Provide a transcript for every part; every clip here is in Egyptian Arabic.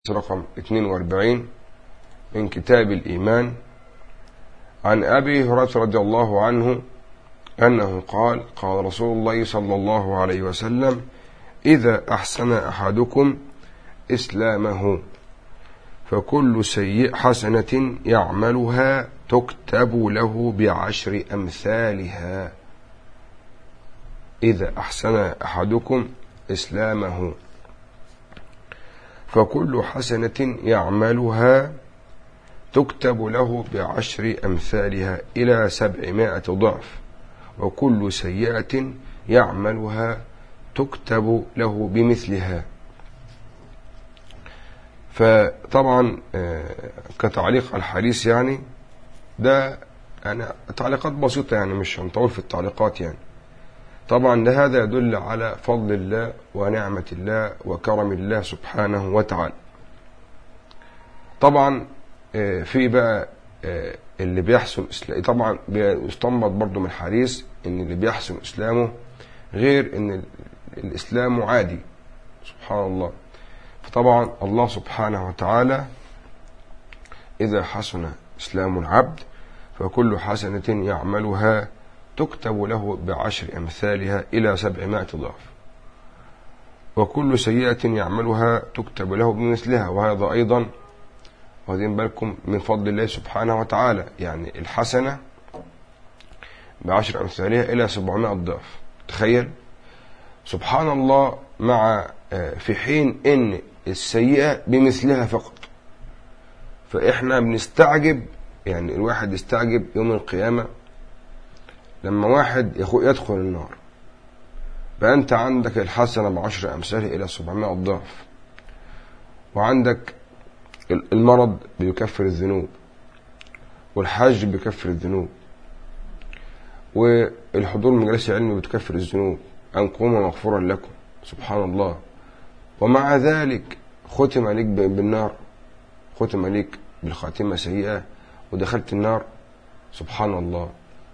رقم 42 من كتاب الإيمان عن أبي هريرة رضي الله عنه أنه قال قال رسول الله صلى الله عليه وسلم إذا أحسن أحدكم إسلامه فكل سيء حسنة يعملها تكتب له بعشر أمثالها إذا أحسن أحدكم إسلامه فكل حسنة يعملها تكتب له بعشر أمثالها إلى سبعمائة ضعف وكل سيئة يعملها تكتب له بمثلها فطبعا كتعليق على الحديث يعني ده يعني تعليقات بسيطة يعني مش هنطول في التعليقات يعني طبعا هذا يدل على فضل الله ونعمة الله وكرم الله سبحانه وتعالى طبعا في بقى اللي بيحسن إسلام طبعا بيستنبط برضو من الحديث ان اللي بيحسن اسلامه غير ان الاسلام عادي سبحان الله فطبعا الله سبحانه وتعالى اذا حسن اسلام العبد فكل حسنة يعملها تكتب له بعشر أمثالها إلى سبعمائة ضعف وكل سيئة يعملها تكتب له بمثلها وهذا أيضا واخدين بالكم من فضل الله سبحانه وتعالى يعني الحسنة بعشر أمثالها إلى سبعمائة ضعف تخيل سبحان الله مع في حين إن السيئة بمثلها فقط فإحنا بنستعجب يعني الواحد يستعجب يوم القيامة لما واحد يدخل النار فأنت عندك الحسنة بعشر أمثالها إلى سبعمائة ضعف وعندك المرض بيكفر الذنوب والحج بيكفر الذنوب والحضور مجلس العلم بتكفر الذنوب أن قوموا مغفورا لكم سبحان الله ومع ذلك ختم عليك بالنار ختم عليك بالخاتمة سيئة ودخلت النار سبحان الله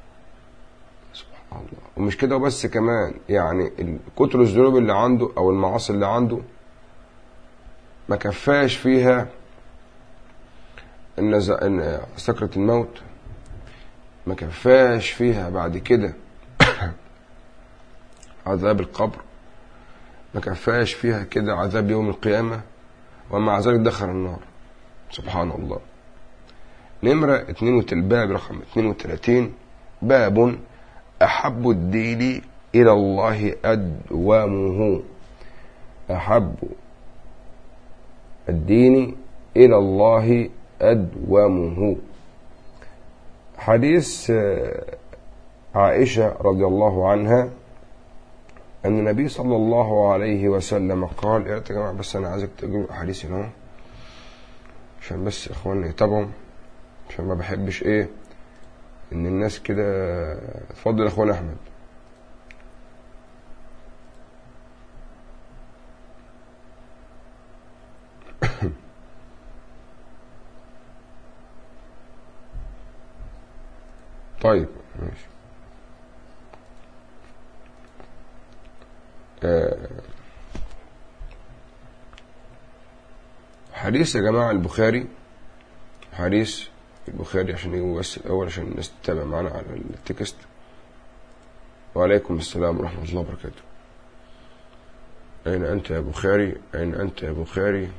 سبحان الله ومش كده بس كمان يعني كتر الذنوب اللي عنده أو المعاصي اللي عنده ما كفاش فيها ان سكرة الموت ما كفاش فيها بعد كده عذاب القبر ما كفاش فيها كده عذاب يوم القيامة ومع ذلك دخل النار سبحان الله نمرة باب رقم 32 باب أحب الدين إلى الله أدوامه أحب الدين إلى الله أدومه حديث عائشة رضي الله عنها أن النبي صلى الله عليه وسلم قال يا جماعة بس أنا عايزك تقولوا الأحاديث هنا عشان بس إخواننا يتابعوا عشان ما بحبش إيه إن الناس كده اتفضل يا إخوان أحمد طيب ماشي آه حديث يا جماعة البخاري حديث البخاري عشان يجوا بس الأول عشان الناس تتابع معنا على التكست وعليكم السلام ورحمة الله وبركاته أين أنت يا بخاري أين أنت يا بخاري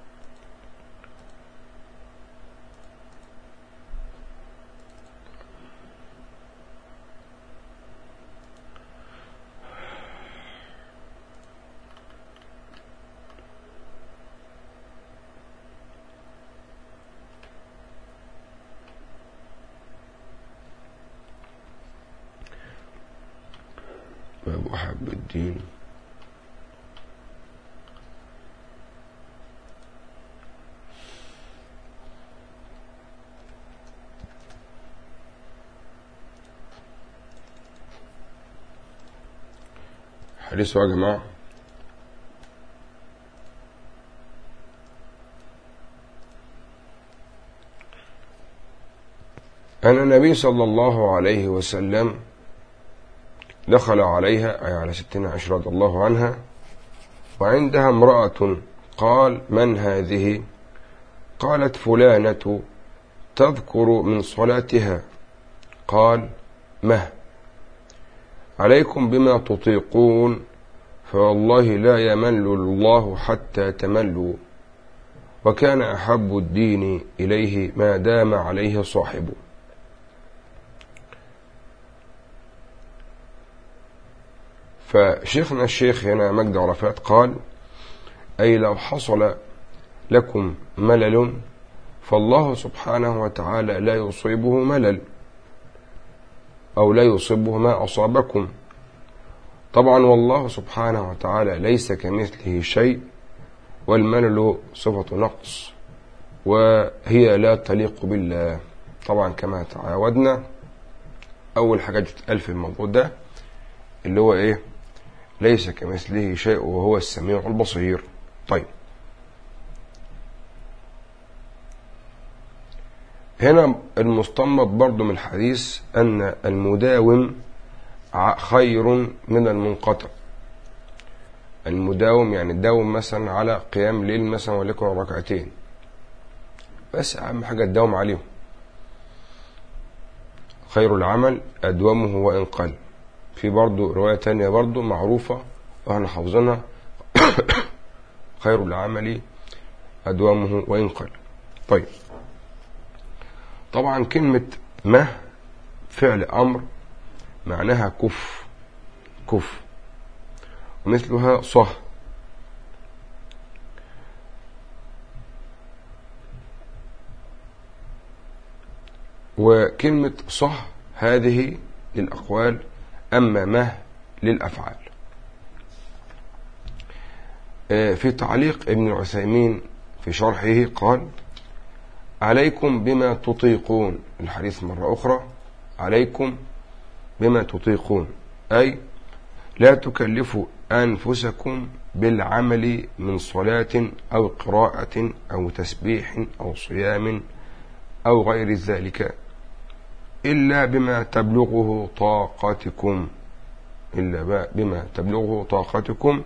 باب أحب الدين حديث يا جماعة أن النبي صلى الله عليه وسلم دخل عليها أي على ستنا عشر رضي الله عنها وعندها امرأة قال من هذه قالت فلانة تذكر من صلاتها قال مه عليكم بما تطيقون فوالله لا يمل الله حتى تملوا وكان أحب الدين إليه ما دام عليه صاحبه فشيخنا الشيخ هنا مجد عرفات قال أي لو حصل لكم ملل فالله سبحانه وتعالى لا يصيبه ملل أو لا يصيبه ما أصابكم طبعا والله سبحانه وتعالى ليس كمثله شيء والملل صفة نقص وهي لا تليق بالله طبعا كما تعودنا أول حاجة تتقال في الموضوع ده اللي هو إيه ليس كمثله شيء وهو السميع البصير طيب هنا المستنبط برضو من الحديث أن المداوم خير من المنقطع المداوم يعني داوم مثلا على قيام ليل مثلا وليكن ركعتين بس أهم حاجة تداوم عليهم خير العمل أدومه وإن قل في برضو رواية تانية برضو معروفة وإحنا حافظينها خير العمل أدومه وإن قل طيب طبعا كلمة ما فعل أمر معناها كف كف ومثلها صه وكلمة صه هذه للأقوال أما ما للأفعال آه، في تعليق ابن العثيمين في شرحه قال عليكم بما تطيقون الحديث مرة أخرى عليكم بما تطيقون أي لا تكلفوا أنفسكم بالعمل من صلاة أو قراءة أو تسبيح أو صيام أو غير ذلك إلا بما تبلغه طاقتكم إلا بما تبلغه طاقتكم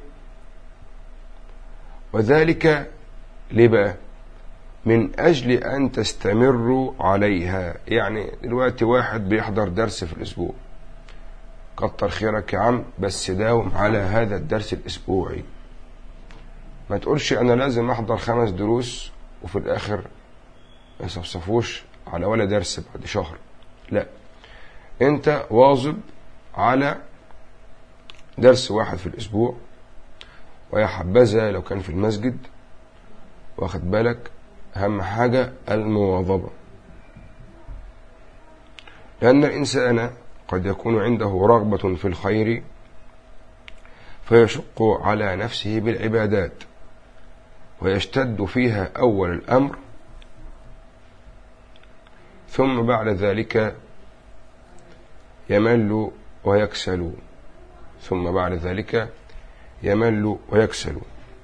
وذلك لبا من أجل أن تستمروا عليها يعني دلوقتي واحد بيحضر درس في الأسبوع كتر خيرك يا عم بس داوم على هذا الدرس الأسبوعي ما تقولش أنا لازم أحضر خمس دروس وفي الآخر ما يصفصفوش على ولا درس بعد شهر لا أنت واظب على درس واحد في الأسبوع ويا حبذا لو كان في المسجد واخد بالك أهم حاجة المواظبة لأن الإنسان قد يكون عنده رغبة في الخير فيشق على نفسه بالعبادات ويشتد فيها أول الأمر ثم بعد ذلك يمل ويكسل ثم بعد ذلك يمل ويكسل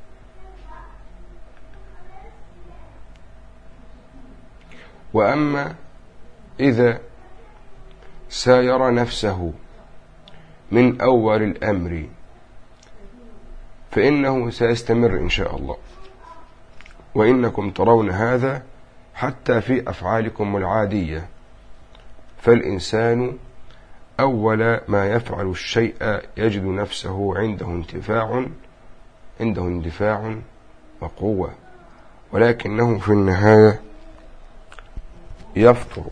وأما إذا ساير نفسه من أول الأمر فإنه سيستمر إن شاء الله وإنكم ترون هذا حتى في أفعالكم العادية فالإنسان أول ما يفعل الشيء يجد نفسه عنده انتفاع عنده اندفاع وقوة ولكنه في النهاية يفطر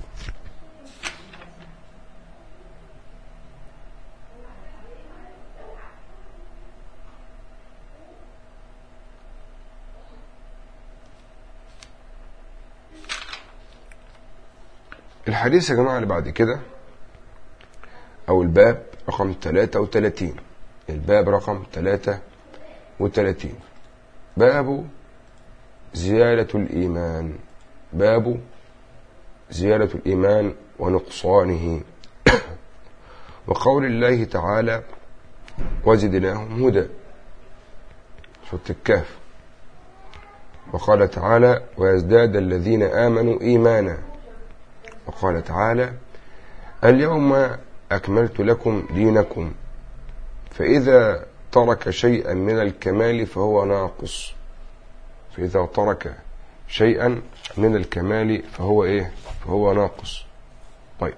الحديث يا جماعة اللي بعد كده أو الباب رقم 33 الباب رقم 33 باب زيادة الإيمان باب زيادة الإيمان ونقصانه وقول الله تعالى وزدناهم هدى سورة الكهف وقال تعالى ويزداد الذين آمنوا إيمانا وقال تعالى اليوم أكملت لكم دينكم فإذا ترك شيئا من الكمال فهو ناقص فإذا ترك شيئا من الكمال فهو إيه فهو ناقص طيب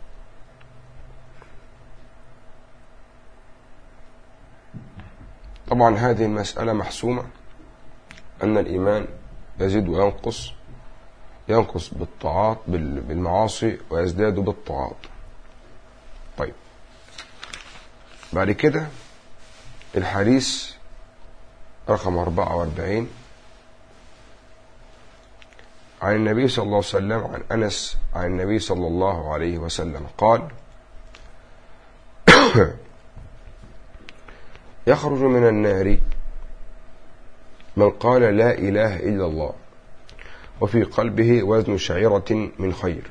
طبعا هذه المسألة محسومة أن الإيمان يزيد وينقص ينقص بالطاعات بالمعاصي ويزداد بالطاعات طيب بعد كده الحديث رقم 44 عن النبي صلى الله عليه وسلم عن أنس عن النبي صلى الله عليه وسلم قال يخرج من النار من قال لا إله إلا الله وفي قلبه وزن شعيرة من خير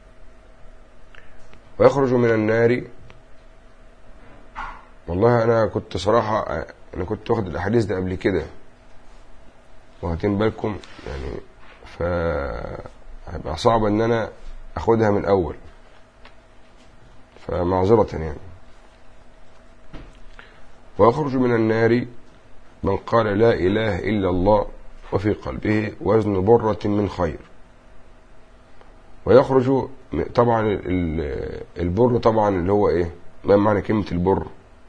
ويخرج من النار والله أنا كنت صراحة أنا كنت واخد الأحاديث ده قبل كده واخدين بالكم يعني فهيبقى صعب إن أنا أخدها من الأول فمعذرة يعني ويخرج من النار من قال لا إله إلا الله وفي قلبه وزن برة من خير ويخرج طبعا البر طبعا اللي هو ايه ما معنى كلمة البر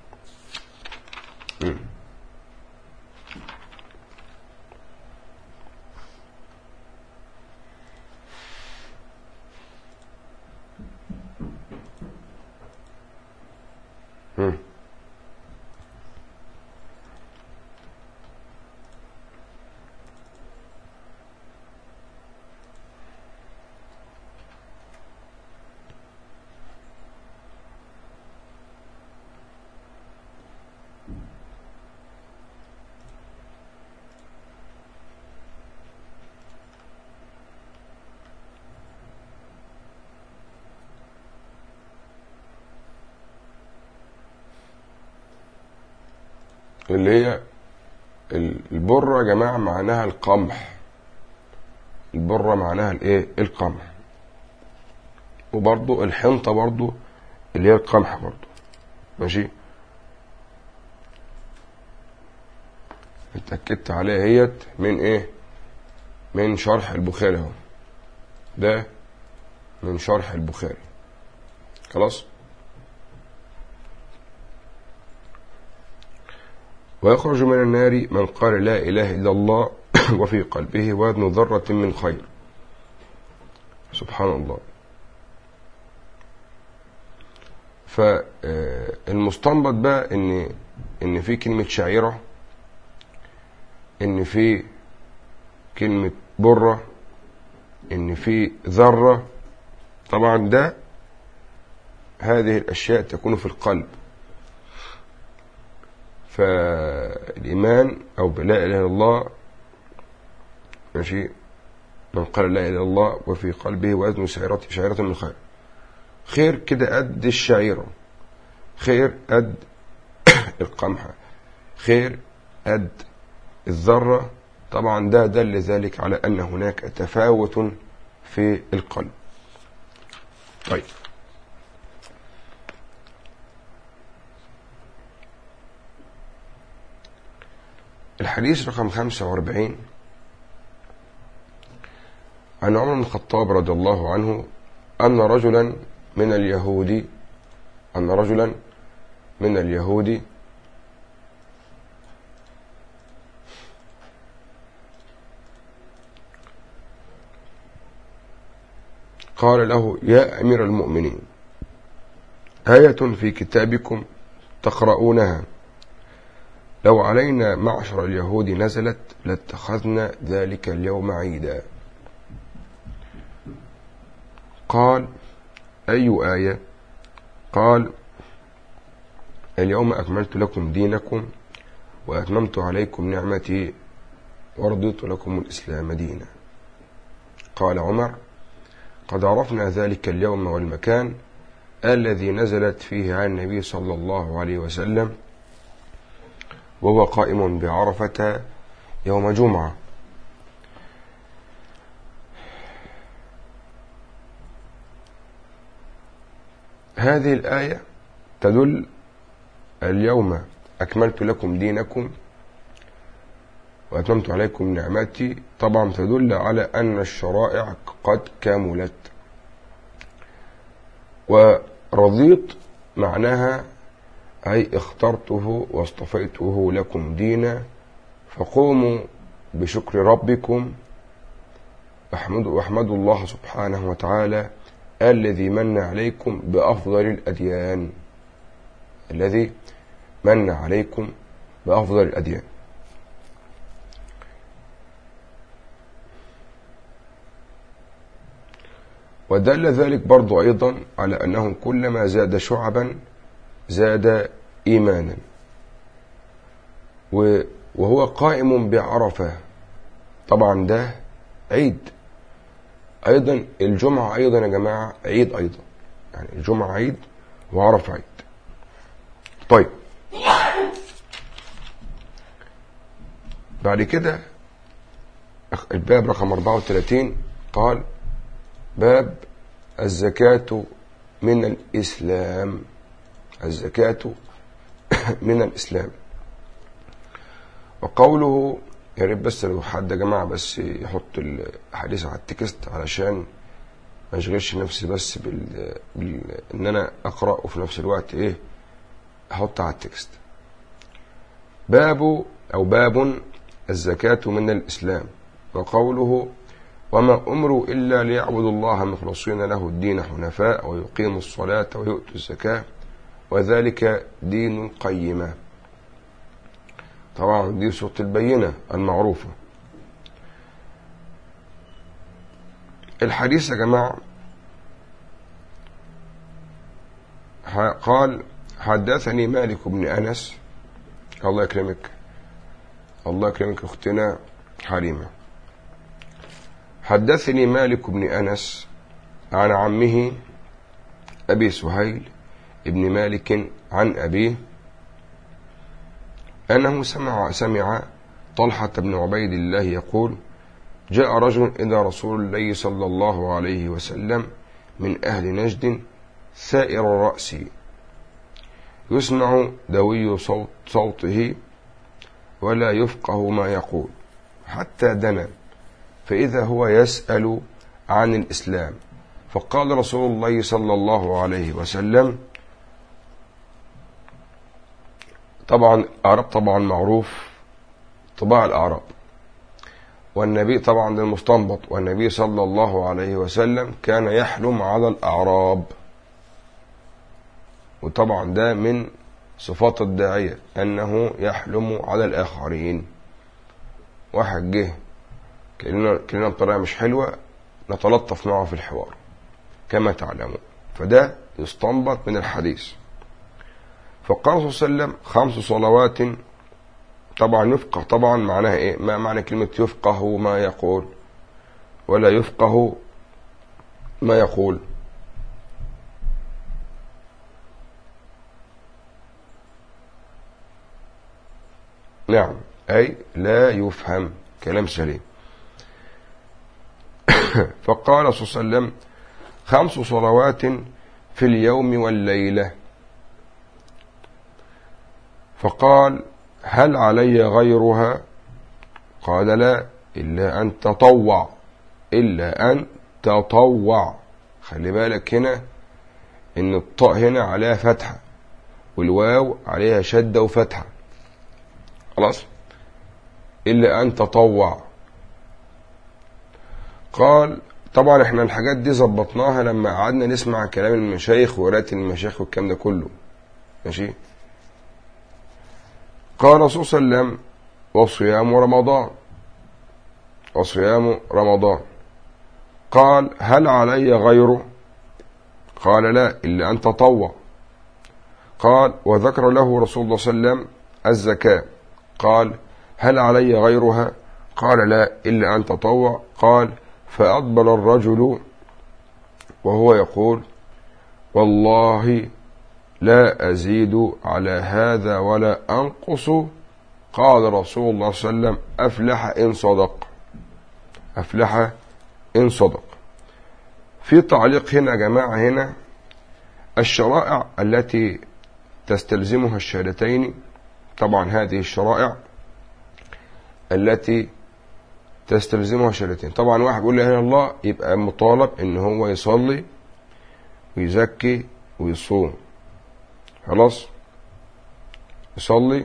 اللي هي البرة يا جماعة معناها القمح البرة معناها الايه القمح وبرضو الحنطة برضو اللي هي القمح برضو ماشي اتأكدت عليها هيت من ايه من شرح البخاري اهو ده من شرح البخاري خلاص ويخرج من النار من قال لا إله إلا الله وفي قلبه وزن ذرة من خير سبحان الله فالمستنبط بقى ان ان في كلمة شعيرة ان في كلمة برة ان في ذرة طبعا ده هذه الاشياء تكون في القلب فالإيمان أو بلا إله إلا الله ماشي من قال لا إله إلا الله وفي قلبه وزن شعيرة شعيرة من خير خير كده قد الشعيرة خير قد القمحة خير قد الذرة طبعا ده دل ذلك على أن هناك تفاوت في القلب طيب الحديث رقم 45 عن عمر بن الخطاب رضي الله عنه أن رجلا من اليهود أن رجلا من اليهود قال له يا أمير المؤمنين آية في كتابكم تقرؤونها لو علينا معشر اليهود نزلت لاتخذنا ذلك اليوم عيدا قال أي آية قال اليوم أكملت لكم دينكم وأتممت عليكم نعمتي ورضيت لكم الإسلام دينا قال عمر قد عرفنا ذلك اليوم والمكان الذي نزلت فيه عن النبي صلى الله عليه وسلم وهو قائم بعرفة يوم جمعة هذه الآية تدل اليوم أكملت لكم دينكم وأتممت عليكم نعمتي طبعا تدل على أن الشرائع قد كملت ورضيت معناها أي اخترته واصطفيته لكم دينا فقوموا بشكر ربكم واحمدوا واحمدوا الله سبحانه وتعالى الذي من عليكم بأفضل الأديان الذي من عليكم بأفضل الأديان ودل ذلك برضو أيضا على أنه كلما زاد شعبا زاد إيمانا وهو قائم بعرفة طبعا ده عيد أيضا الجمعة أيضا يا جماعة عيد أيضا يعني الجمعة عيد وعرفة عيد طيب بعد كده الباب رقم 34 قال باب الزكاة من الإسلام الزكاة من الإسلام وقوله يا ريت بس لو حد يا جماعة بس يحط الحديث على التكست علشان ما اشغلش نفسي بس بال... بال... ان انا اقرا وفي نفس الوقت ايه احط على التكست باب او باب الزكاة من الاسلام وقوله وما امروا الا ليعبدوا الله مخلصين له الدين حنفاء ويقيموا الصلاة ويؤتوا الزكاة وذلك دين قيمة طبعا دي صورة البينة المعروفة الحديث يا جماعة قال حدثني مالك بن أنس الله يكرمك الله يكرمك أختنا حريمة حدثني مالك بن أنس عن عمه أبي سهيل ابن مالك عن أبيه أنه سمع سمع طلحة بن عبيد الله يقول جاء رجل إلى رسول الله صلى الله عليه وسلم من أهل نجد سائر الرأس يسمع دوي صوت صوته ولا يفقه ما يقول حتى دنا فإذا هو يسأل عن الإسلام فقال رسول الله صلى الله عليه وسلم طبعا الأعراب طبعا معروف طباع الأعراب والنبي طبعا ده المستنبط والنبي صلى الله عليه وسلم كان يحلم على الأعراب وطبعا ده من صفات الداعية أنه يحلم على الآخرين واحد جه كلنا كلنا بطريقة مش حلوة نتلطف معه في الحوار كما تعلمون فده يستنبط من الحديث فقال صلى الله عليه وسلم خمس صلوات طبعا يفقه طبعا معناها ايه ما معنى كلمة يفقه ما يقول ولا يفقه ما يقول نعم أي لا يفهم كلام سليم فقال صلى الله عليه وسلم خمس صلوات في اليوم والليلة فقال هل علي غيرها قال لا إلا أن تطوع إلا أن تطوع خلي بالك هنا إن الطاء هنا عليها فتحة والواو عليها شدة وفتحة خلاص إلا أن تطوع قال طبعا احنا الحاجات دي ظبطناها لما قعدنا نسمع كلام المشايخ وقراءة المشايخ والكلام ده كله ماشي قال صلى الله عليه وسلم وصيام رمضان وصيام رمضان قال هل علي غيره قال لا إلا أن تطوع قال وذكر له رسول الله صلى الله عليه وسلم الزكاة قال هل علي غيرها قال لا إلا أن تطوع قال فأقبل الرجل وهو يقول والله لا أزيد على هذا ولا أنقص قال رسول الله صلى الله عليه وسلم أفلح إن صدق أفلح إن صدق في تعليق هنا يا جماعة هنا الشرائع التي تستلزمها الشهادتين طبعا هذه الشرائع التي تستلزمها شريطين طبعا واحد بيقول لا اله الا الله يبقى مطالب ان هو يصلي ويزكي ويصوم خلاص يصلي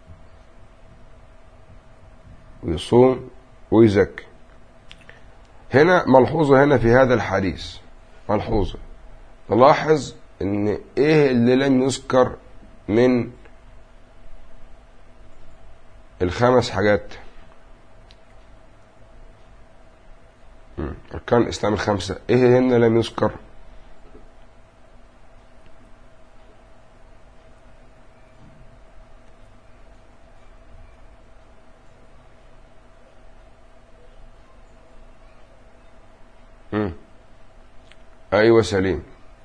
ويصوم ويزكي هنا ملحوظة هنا في هذا الحديث ملحوظة نلاحظ ان ايه اللي لم يذكر من الخمس حاجات أركان الإسلام الخمسة إيه هن لم يذكر أيوة سليم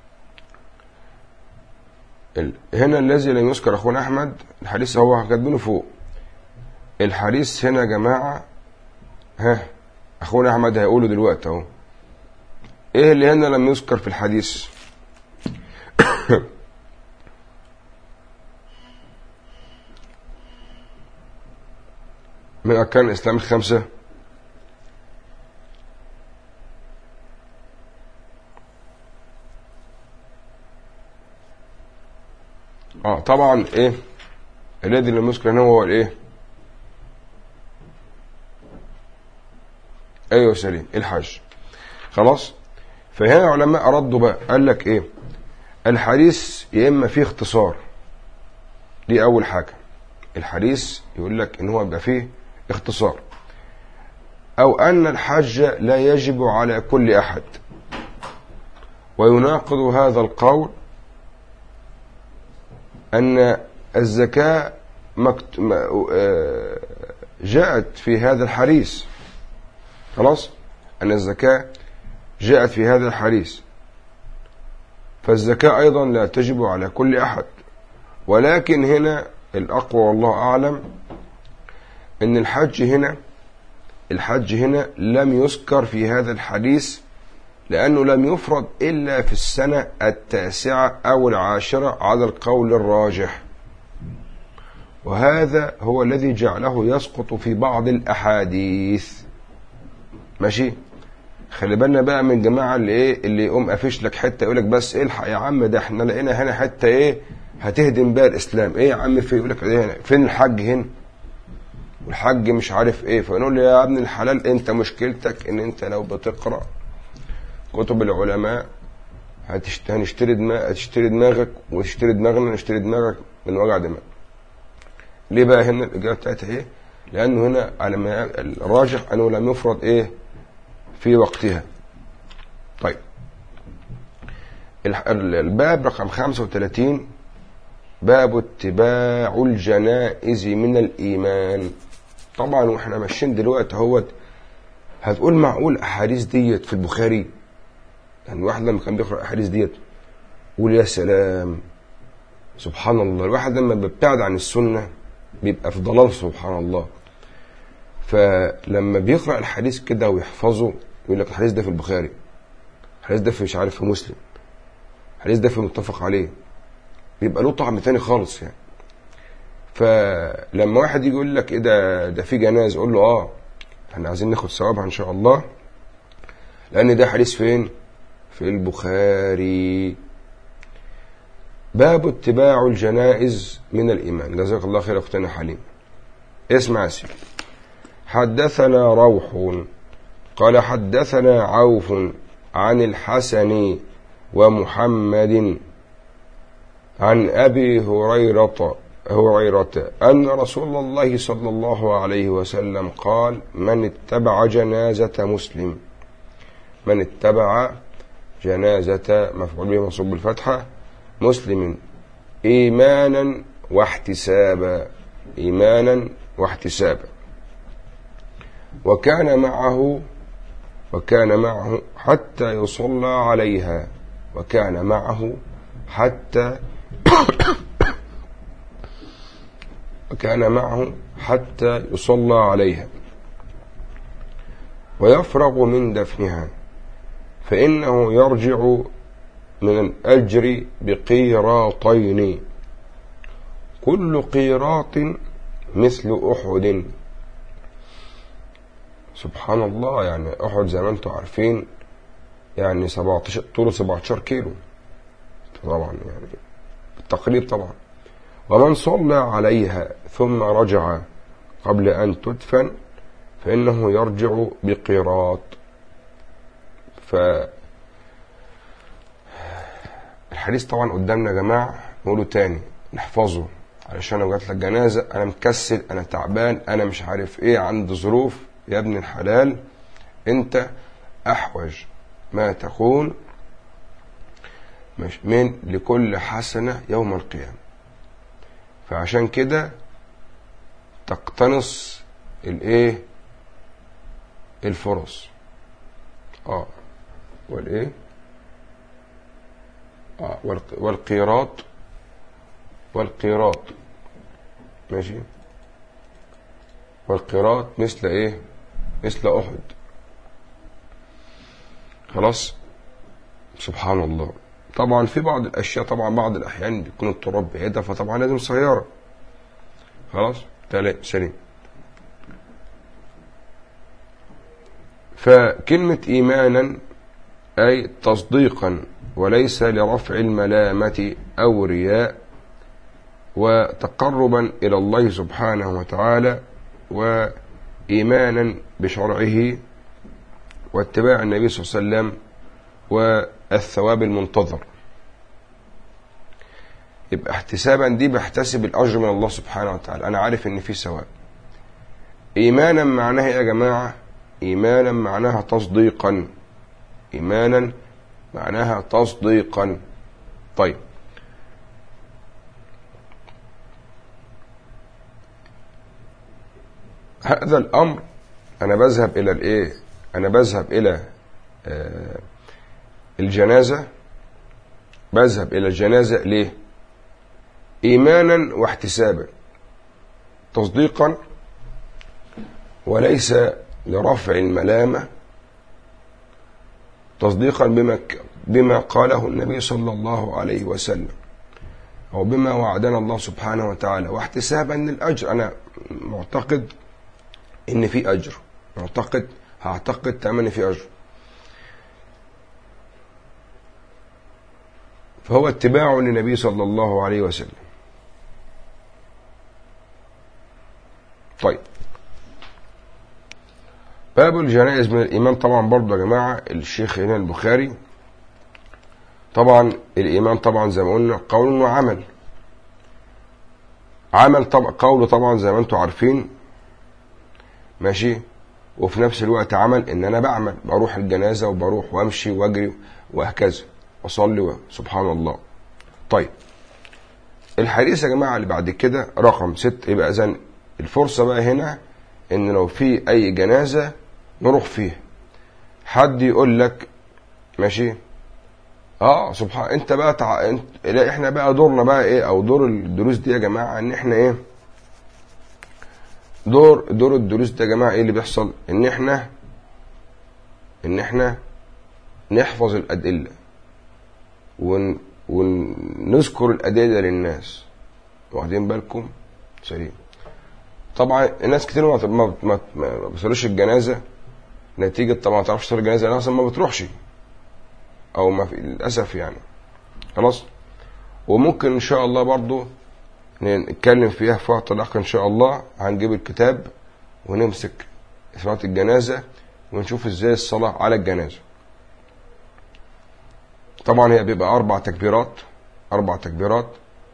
هنا الذي لم يذكر أخونا أحمد الحديث هو كاتبينه فوق الحديث هنا يا جماعة ها أخونا أحمد هيقوله دلوقتي أهو إيه اللي هنا لم يذكر في الحديث من أركان الإسلام الخمسة اه طبعا ايه الذي لم يذكر هنا هو الايه ايوه سليم الحج خلاص فهنا علماء ردوا بقى قال لك ايه الحديث يا اما فيه اختصار دي اول حاجه الحديث يقول لك ان هو يبقى فيه اختصار او ان الحج لا يجب على كل احد ويناقض هذا القول ان الزكاه مكت... آه، جاءت في هذا الحديث خلاص أن الزكاة جاءت في هذا الحديث فالزكاة أيضا لا تجب على كل أحد ولكن هنا الأقوى والله أعلم أن الحج هنا الحج هنا لم يذكر في هذا الحديث لأنه لم يفرض إلا في السنة التاسعة أو العاشرة على القول الراجح وهذا هو الذي جعله يسقط في بعض الأحاديث ماشي خلي بالنا بقى من الجماعه اللي ايه اللي يقوم قافش لك حته يقول لك بس الحق يا عم ده احنا لقينا هنا حته ايه هتهدم بيها الاسلام ايه يا عم في يقول لك إيه فين الحج هنا والحج مش عارف ايه فنقول له يا ابن الحلال انت مشكلتك ان انت لو بتقرا كتب العلماء هنشتري دماغ هتشتري دماغك وتشتري دماغنا نشتري دماغك من وجع دماغ ليه بقى هنا الاجابه بتاعتها ايه لانه هنا على ما الراجح انه لم يفرض ايه في وقتها طيب الباب رقم 35 باب اتباع الجنائز من الإيمان طبعا واحنا ماشيين دلوقتي اهوت هتقول معقول احاديث ديت في البخاري يعني الواحد لما كان بيقرا الاحاديث ديت يقول يا سلام سبحان الله الواحد لما بيبتعد عن السنه بيبقى في ضلال سبحان الله فلما بيقرا الحديث كده ويحفظه يقول لك الحديث ده في البخاري الحديث ده في مش عارف في مسلم الحديث ده في متفق عليه بيبقى له طعم تاني خالص يعني فلما واحد يجي يقول لك ايه ده ده في جناز قول له اه احنا عايزين ناخد ثوابها ان شاء الله لان ده حديث فين في البخاري باب اتباع الجنائز من الايمان جزاك الله خير اختنا حليم اسمع يا سيدي حدثنا روح قال حدثنا عوف عن الحسن ومحمد عن أبي هريرة هريرة أن رسول الله صلى الله عليه وسلم قال من اتبع جنازة مسلم من اتبع جنازة مفعول به منصوب بالفتحة مسلم إيمانا واحتسابا إيمانا واحتسابا وكان معه وكان معه حتى يصلى عليها وكان معه حتى وكان معه حتى يصلى عليها ويفرغ من دفنها فإنه يرجع من الأجر بقيراطين كل قيراط مثل أحد سبحان الله يعني أحد زي ما أنتم عارفين يعني 17 طوله 17 كيلو طبعا يعني بالتقريب طبعا ومن صلى عليها ثم رجع قبل أن تدفن فإنه يرجع بقيراط ف الحديث طبعا قدامنا يا جماعة نقوله تاني نحفظه علشان لو جات لك جنازة أنا مكسل أنا تعبان أنا مش عارف إيه عندي ظروف يا ابن الحلال أنت أحوج ما تكون مش من لكل حسنة يوم القيامة فعشان كده تقتنص الايه الفرص اه والايه اه والقيراط والقيراط ماشي والقيراط مثل ايه مثل احد خلاص سبحان الله طبعا في بعض الاشياء طبعا بعض الاحيان بيكون التراب بعيده فطبعا لازم سياره خلاص تمام سليم فكلمة إيمانا أي تصديقا وليس لرفع الملامة أو رياء وتقربا إلى الله سبحانه وتعالى وإيمانا بشرعه واتباع النبي صلى الله عليه وسلم والثواب المنتظر يبقى احتسابا دي بحتسب الأجر من الله سبحانه وتعالى أنا عارف إن في ثواب إيمانا معناها يا جماعة إيمانا معناها تصديقا إيمانا معناها تصديقا طيب هذا الأمر أنا بذهب إلى الإيه أنا بذهب إلى آه الجنازة بذهب إلى الجنازة ليه إيمانا واحتسابا تصديقا وليس لرفع الملامة تصديقا بما بما قاله النبي صلى الله عليه وسلم أو بما وعدنا الله سبحانه وتعالى واحتسابا للأجر أنا معتقد إن في أجر معتقد هعتقد تماما في أجر فهو اتباع للنبي صلى الله عليه وسلم طيب باب الجنائز من الإيمان طبعا برضه يا جماعة الشيخ هنا البخاري طبعا الإيمان طبعا زي ما قلنا قول وعمل عمل طبعا قول طبعا زي ما انتم عارفين ماشي وفي نفس الوقت عمل ان انا بعمل بروح الجنازة وبروح وامشي واجري وهكذا اصلي سبحان الله طيب الحديث يا جماعة اللي بعد كده رقم ست يبقى اذا الفرصة بقى هنا ان لو في اي جنازة نروح فيها حد يقول لك ماشي اه سبحان انت بقى تع... انت... لا احنا بقى دورنا بقى ايه او دور الدروس دي يا جماعة ان احنا ايه دور دور الدروس دي يا جماعة ايه اللي بيحصل ان احنا ان احنا نحفظ الادلة ون... ونذكر الادلة للناس واخدين بالكم سليم طبعا الناس كتير ما ما ما, ما بيصلوش الجنازه نتيجه طبعا ما تعرفش تصلي الجنازه اصلا ما بتروحش او ما في للاسف يعني خلاص وممكن ان شاء الله برضو نتكلم فيها في وقت الاخر ان شاء الله هنجيب الكتاب ونمسك صلاه الجنازه ونشوف ازاي الصلاه على الجنازه طبعا هي بيبقى اربع تكبيرات اربع تكبيرات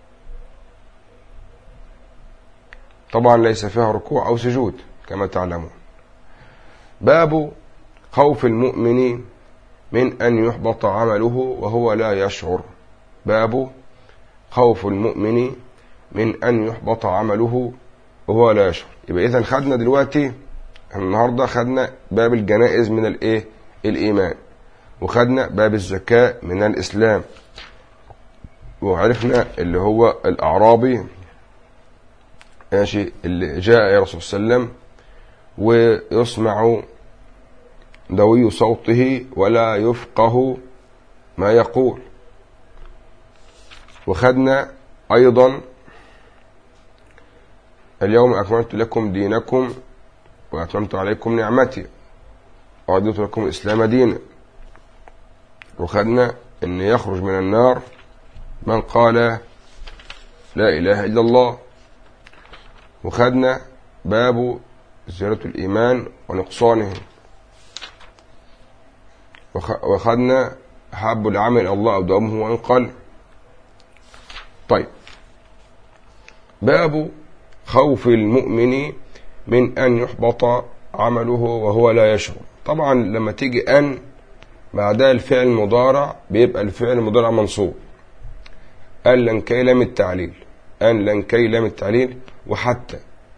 طبعا ليس فيها ركوع أو سجود كما تعلمون باب خوف المؤمن من أن يحبط عمله وهو لا يشعر باب خوف المؤمن من أن يحبط عمله وهو لا يشعر يبقى إذا خدنا دلوقتي النهاردة خدنا باب الجنائز من الإيه الإيمان وخدنا باب الزكاة من الإسلام وعرفنا اللي هو الأعرابي ماشي اللي جاء يا رسول صلى الله عليه وسلم ويسمع دوي صوته ولا يفقه ما يقول وخدنا أيضا اليوم أكملت لكم دينكم وأتممت عليكم نعمتي ورديت لكم الإسلام دينا وخدنا أن يخرج من النار من قال لا إله إلا الله وخدنا باب زيارة الإيمان ونقصانه وخدنا حب العمل الله أو دوامه وإن قل طيب باب خوف المؤمن من أن يحبط عمله وهو لا يشعر طبعا لما تيجي أن بعدها الفعل المضارع بيبقى الفعل المضارع منصوب أن لن كي لام التعليل أن لن كي لام التعليل وحتى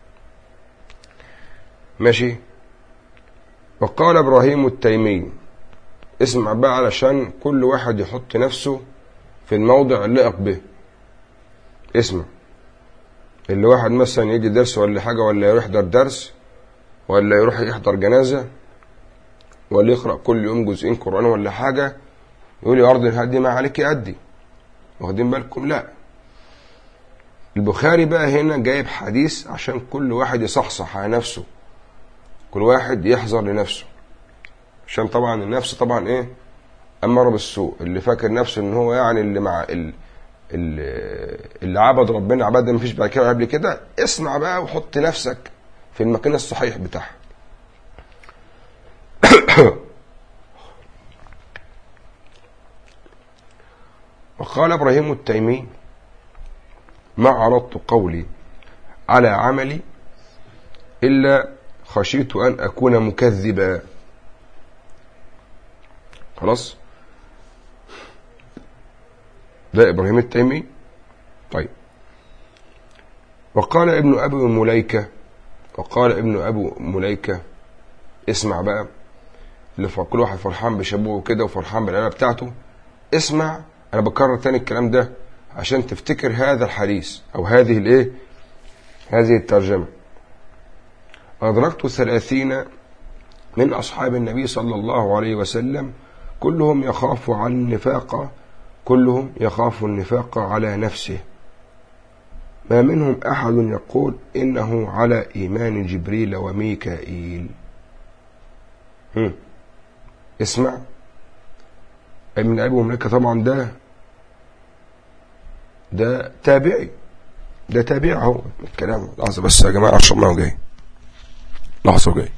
ماشي وقال إبراهيم التيمي اسمع بقى علشان كل واحد يحط نفسه في الموضع اللائق به اسمع اللي واحد مثلا يجي درس ولا حاجة ولا يروح يحضر درس ولا يروح يحضر جنازة ولا يقرأ كل يوم جزئين قرآن ولا حاجة يقول لي أرض الهدي ما عليك أدي واخدين بالكم لا البخاري بقى هنا جايب حديث عشان كل واحد يصحصح على نفسه كل واحد يحذر لنفسه عشان طبعا النفس طبعا ايه امر بالسوء اللي فاكر نفسه ان هو يعني اللي مع اللي, اللي عبد ربنا عبادة ما فيش بعد كده قبل كده اسمع بقى وحط نفسك في المكان الصحيح بتاعها وقال ابراهيم التيمي ما عرضت قولي على عملي إلا خشيت أن أكون مكذبا خلاص ده إبراهيم التيمي طيب وقال ابن أبي مليكة وقال ابن أبو مليكة اسمع بقى اللي كل واحد فرحان بشابوه كده وفرحان بالعيله بتاعته اسمع انا بكرر تاني الكلام ده عشان تفتكر هذا الحديث او هذه الايه هذه الترجمه ادركت ثلاثين من اصحاب النبي صلى الله عليه وسلم كلهم يخاف عن النفاق كلهم يخاف النفاق على نفسه ما منهم أحد يقول إنه على إيمان جبريل وميكائيل هم. اسمع من أبي مملكة طبعا ده ده تابعي ده تابع هو الكلام لحظة بس يا جماعة عشان ما هو جاي لحظة جاي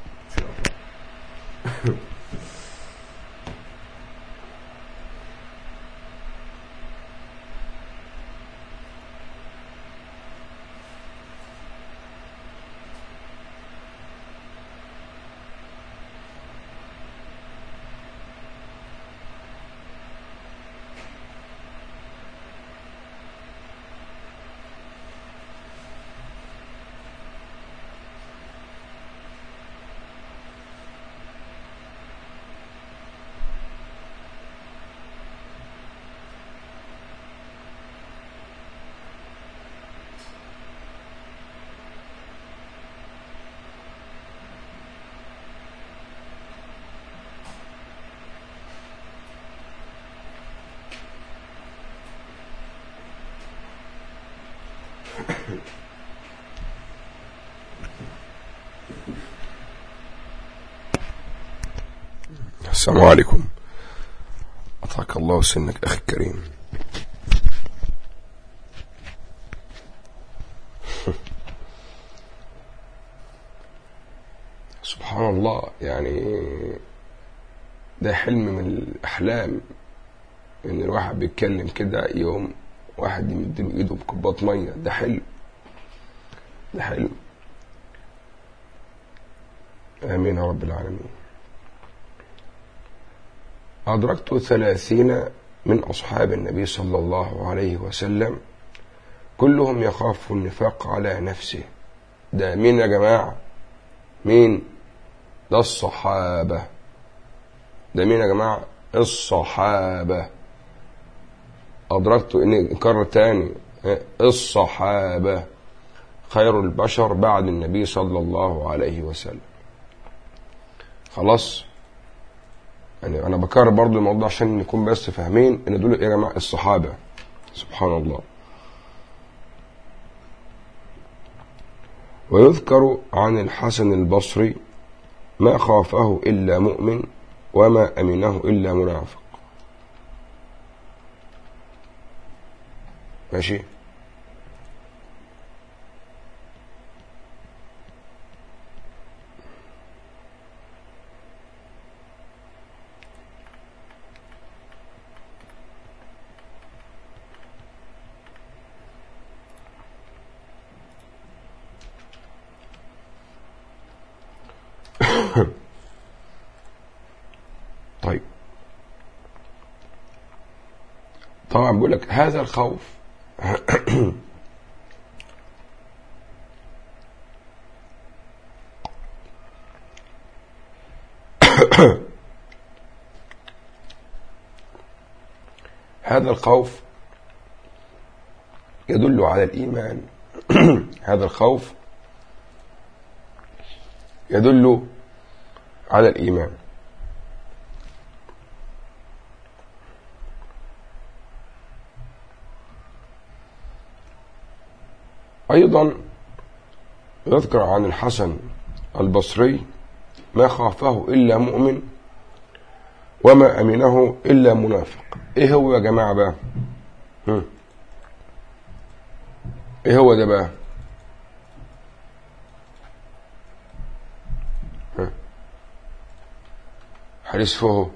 السلام عليكم أطاك الله سنك أخي الكريم سبحان الله يعني ده حلم من الأحلام إن الواحد بيتكلم كده يوم واحد يمد ايده بكوبايه ميه ده حلم ده حلم امين يا رب العالمين أدركت ثلاثين من أصحاب النبي صلى الله عليه وسلم كلهم يخاف النفاق على نفسه ده مين يا جماعة مين ده الصحابة ده مين يا جماعة الصحابة أدركت إن كرر تاني الصحابة خير البشر بعد النبي صلى الله عليه وسلم خلاص يعني أنا بكرر برضو الموضوع عشان نكون بس فاهمين إن دول يا جماعة الصحابة سبحان الله ويذكر عن الحسن البصري ما خافه إلا مؤمن وما أمنه إلا منافق ماشي طيب طبعا بقول لك هذا الخوف هذا الخوف يدل على الإيمان هذا الخوف يدل على الإيمان أيضا يذكر عن الحسن البصري ما خافه إلا مؤمن وما أمنه إلا منافق إيه هو يا جماعة بقى هم. إيه هو ده بقى حديث فوه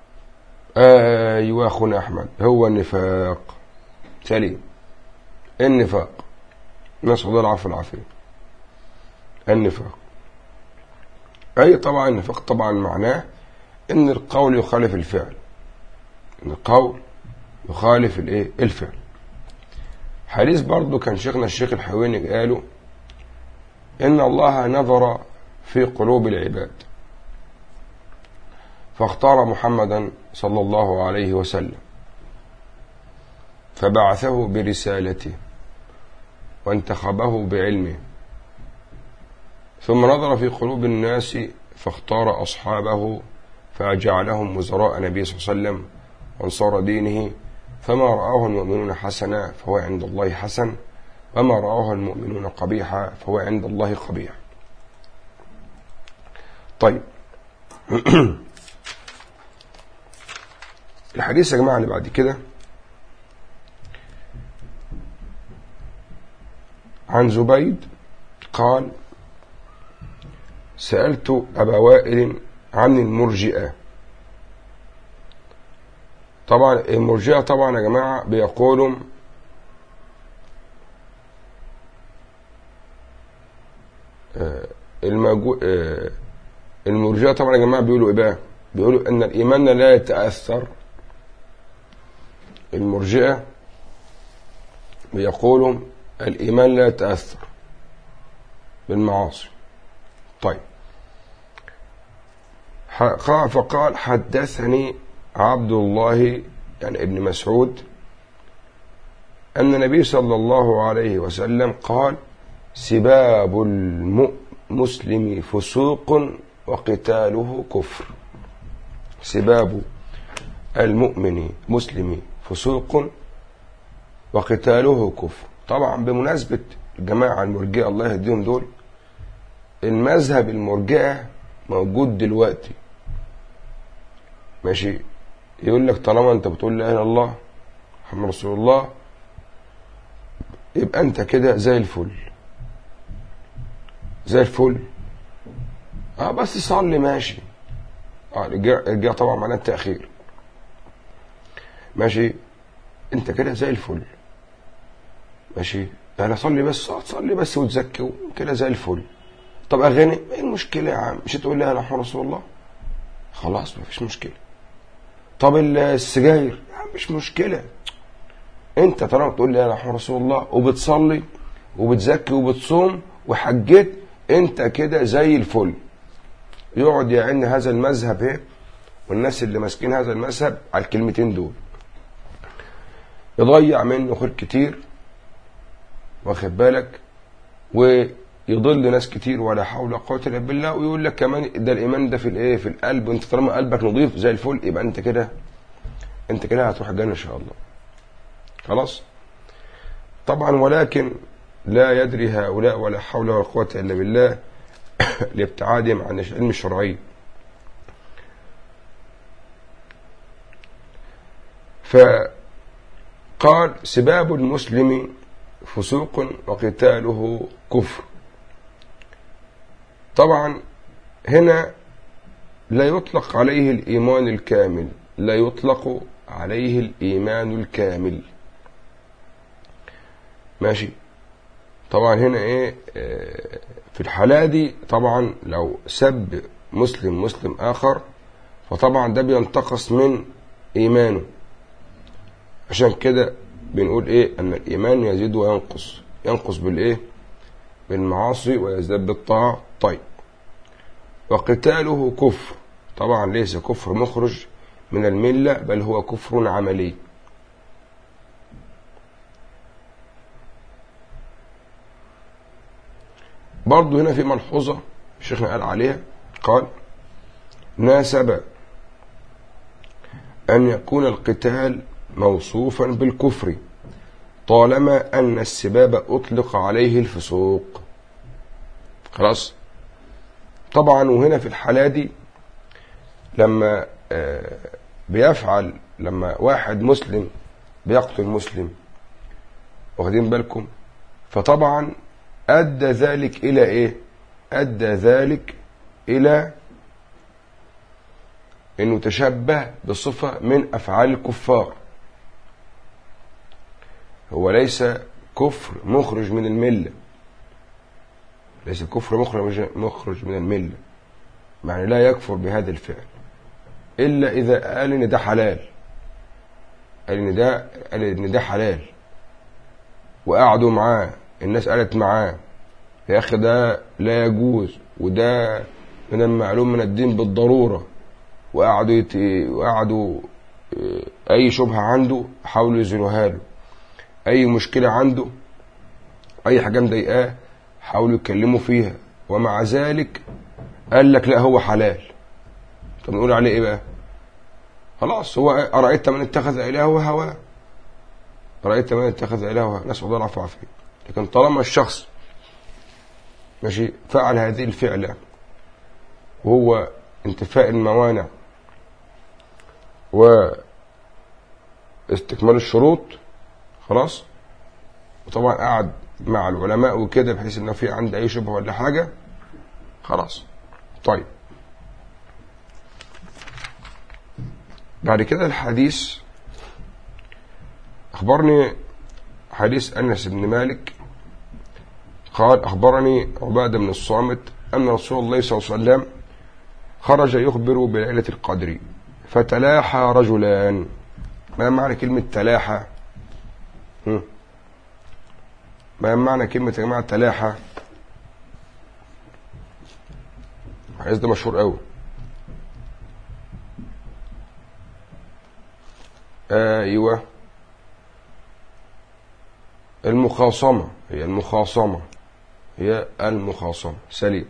أيوة أخونا أحمد هو النفاق سليم النفاق نسأل الله العفو والعافية النفاق أي طبعا النفاق طبعا معناه إن القول يخالف الفعل إن القول يخالف الإيه الفعل حديث برضو كان شيخنا الشيخ الحويني قالوا إن الله نظر في قلوب العباد فاختار محمدا صلى الله عليه وسلم فبعثه برسالته وانتخبه بعلمه ثم نظر في قلوب الناس فاختار أصحابه فجعلهم وزراء النبي صلى الله عليه وسلم وانصار دينه فما رآه المؤمنون حسنا فهو عند الله حسن وما رآه المؤمنون قبيحا فهو عند الله قبيح طيب الحديث يا جماعة اللي بعد كده عن زبيد قال سألت أبا وائل عن المرجئة طبعا المرجئة طبعا يا جماعة بيقولوا المجو... المرجئة طبعا يا جماعة بيقولوا إيه بقى بيقولوا أن الإيمان لا يتأثر المرجئة بيقولوا الإيمان لا يتأثر بالمعاصي طيب فقال حدثني عبد الله يعني ابن مسعود أن النبي صلى الله عليه وسلم قال سباب المسلم فسوق وقتاله كفر سباب المؤمن مسلم فسوق وقتاله كفر طبعا بمناسبة الجماعة المرجئة الله يهديهم دول المذهب المرجئة موجود دلوقتي ماشي يقول لك طالما انت بتقول لا اله الا الله محمد رسول الله يبقى انت كده زي الفل زي الفل اه بس صلي ماشي اه الرجاء طبعا معناه التأخير ماشي انت كده زي الفل ماشي يعني صلي بس صلي بس وتزكي كده زي الفل طب اغاني ايه المشكله يا عم مش تقول لي انا رسول الله خلاص مفيش مشكله طب السجاير يا عم مش مشكله انت طالما بتقول لي انا رسول الله وبتصلي وبتزكي وبتصوم وحجيت انت كده زي الفل يقعد يعني هذا المذهب ايه والناس اللي ماسكين هذا المذهب على الكلمتين دول يضيع منه خير كتير واخد بالك ويضل ناس كتير ولا حول ولا قوه الا بالله ويقول لك كمان ده الايمان ده في الايه في القلب وانت طالما قلبك نظيف زي الفل يبقى انت كده انت كده هتروح الجنه ان شاء الله خلاص طبعا ولكن لا يدري هؤلاء ولا حول ولا قوة إلا بالله لابتعادهم عن العلم الشرعي فقال سباب المسلم فسوق وقتاله كفر طبعا هنا لا يطلق عليه الإيمان الكامل لا يطلق عليه الإيمان الكامل ماشي طبعا هنا ايه آه، في الحالة دي طبعا لو سب مسلم مسلم آخر فطبعا ده بينتقص من إيمانه عشان كده بنقول ايه ان الايمان يزيد وينقص ينقص بالايه بالمعاصي ويزداد بالطاعة طيب وقتاله كفر طبعا ليس كفر مخرج من الملة بل هو كفر عملي برضه هنا في ملحوظة شيخنا قال عليها قال ناسب أن يكون القتال موصوفا بالكفر طالما أن السباب أطلق عليه الفسوق خلاص طبعا وهنا في الحالة دي لما آه، بيفعل لما واحد مسلم بيقتل مسلم واخدين بالكم فطبعا أدى ذلك إلى إيه أدى ذلك إلى أنه تشبه بصفة من أفعال الكفار هو ليس كفر مخرج من الملة ليس كفر مخرج مخرج من الملة يعني لا يكفر بهذا الفعل إلا إذا قال إن ده حلال قال إن ده قال إن ده حلال وقعدوا معاه الناس قالت معاه يا أخي ده لا يجوز وده من المعلوم من الدين بالضرورة وقعدوا يت... وقعدوا آه، أي شبهة عنده حاولوا يزيلوها له أي مشكلة عنده أي حاجة مضايقاه حاولوا يتكلموا فيها ومع ذلك قال لك لا هو حلال طب نقول عليه إيه بقى خلاص هو أرأيت من اتخذ إلهه هواه رأيت من اتخذ إلهه نسأل الله العفو والعافية لكن طالما الشخص ماشي فعل هذه الفعلة وهو انتفاء الموانع واستكمال الشروط خلاص وطبعا قعد مع العلماء وكده بحيث انه في عنده اي شبهه ولا حاجه خلاص طيب بعد كده الحديث اخبرني حديث انس بن مالك قال اخبرني عباده بن الصامت ان رسول الله صلى الله عليه وسلم خرج يخبر بليله القدر فتلاحى رجلان ما معنى كلمه تلاحى ما معنى كلمة يا جماعة تلاحة عايز ده مشهور قوي ايوه المخاصمة هي المخاصمة هي المخاصمة سليم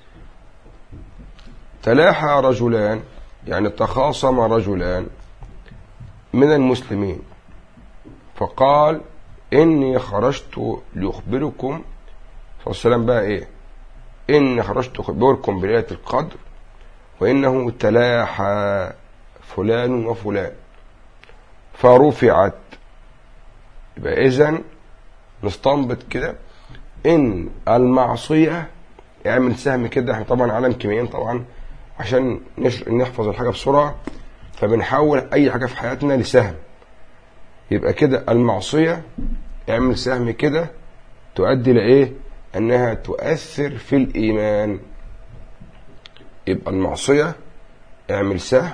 تلاحى رجلان يعني تخاصم رجلان من المسلمين فقال إني خرجت لأخبركم صلى الله عليه وسلم بقى إيه إني خرجت أخبركم بليلة القدر وإنه تلاحى فلان وفلان فرفعت يبقى إذن نستنبط كده إن المعصية اعمل سهم كده احنا طبعا عالم كيميائيين طبعا عشان نحفظ الحاجة بسرعة فبنحول أي حاجة في حياتنا لسهم يبقى كده المعصية اعمل سهم كده تؤدي لإيه أنها تؤثر في الإيمان يبقى المعصية اعمل سهم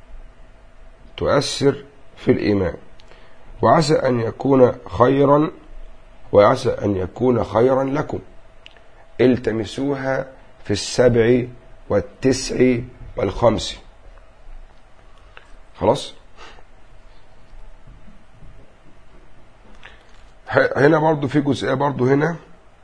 تؤثر في الإيمان وعسى أن يكون خيرا وعسى أن يكون خيرا لكم التمسوها في السبع والتسع والخمس خلاص هنا برضو في جزئية برضو هنا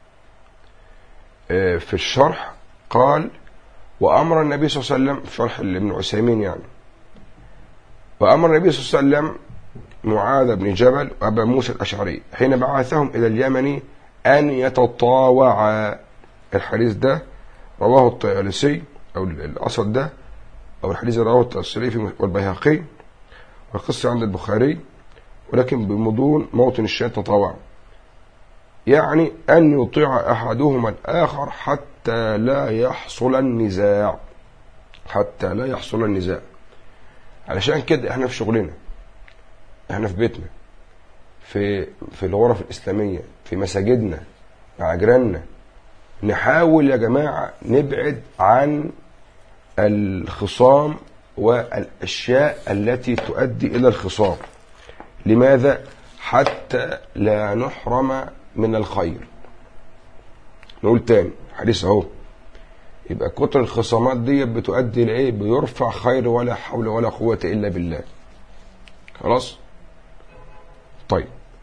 آه، في الشرح قال وأمر النبي صلى الله عليه وسلم في شرح ابن عثيمين يعني وأمر النبي صلى الله عليه وسلم معاذ بن جبل وأبا موسى الأشعري حين بعثهم إلى اليمن أن يتطاوع الحديث ده رواه الطيالسي أو الأصل ده أو الحديث رواه الطيالسي والبيهقي والقصة عند البخاري ولكن بمضون موطن الشيء تطاوع يعني أن يطيع أحدهما الآخر حتى لا يحصل النزاع حتى لا يحصل النزاع علشان كده احنا في شغلنا احنا في بيتنا في في الغرف الإسلامية في مساجدنا مع جيراننا نحاول يا جماعة نبعد عن الخصام والأشياء التي تؤدي إلى الخصام لماذا؟ حتى لا نحرم من الخير نقول تاني حديث اهو يبقى كتر الخصامات دي بتؤدي لايه بيرفع خير ولا حول ولا قوة الا بالله خلاص طيب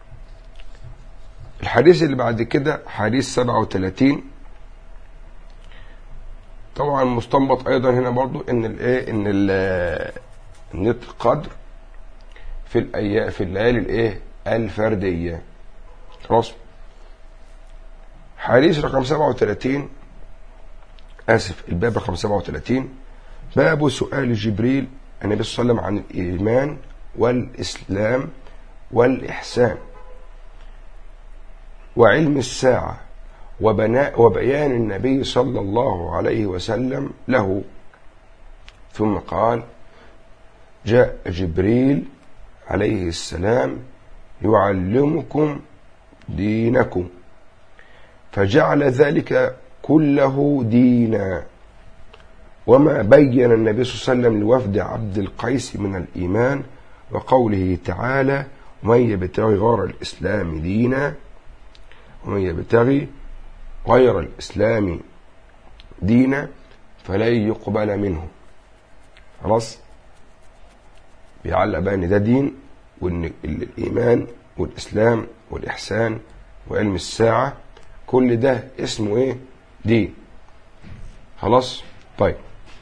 الحديث اللي بعد كده حديث 37 طبعا مستنبط ايضا هنا برضو ان الايه ان النت قدر في الايام في الليالي الايه الفرديه خلاص حديث رقم 37 اسف الباب رقم 37 باب سؤال جبريل النبي صلى الله عليه وسلم عن الايمان والاسلام والاحسان وعلم الساعه وبناء وبيان النبي صلى الله عليه وسلم له ثم قال جاء جبريل عليه السلام يعلمكم دينكم فجعل ذلك كله دينا وما بين النبي صلى الله عليه وسلم لوفد عبد القيس من الإيمان وقوله تعالى ومن يبتغي غير الإسلام دينا ومن يبتغي غير الإسلام دينا فلن يقبل منه خلاص بيعلق بقى ان ده دين وان الايمان والاسلام والاحسان وعلم الساعه كل ده اسمه ايه دين خلاص طيب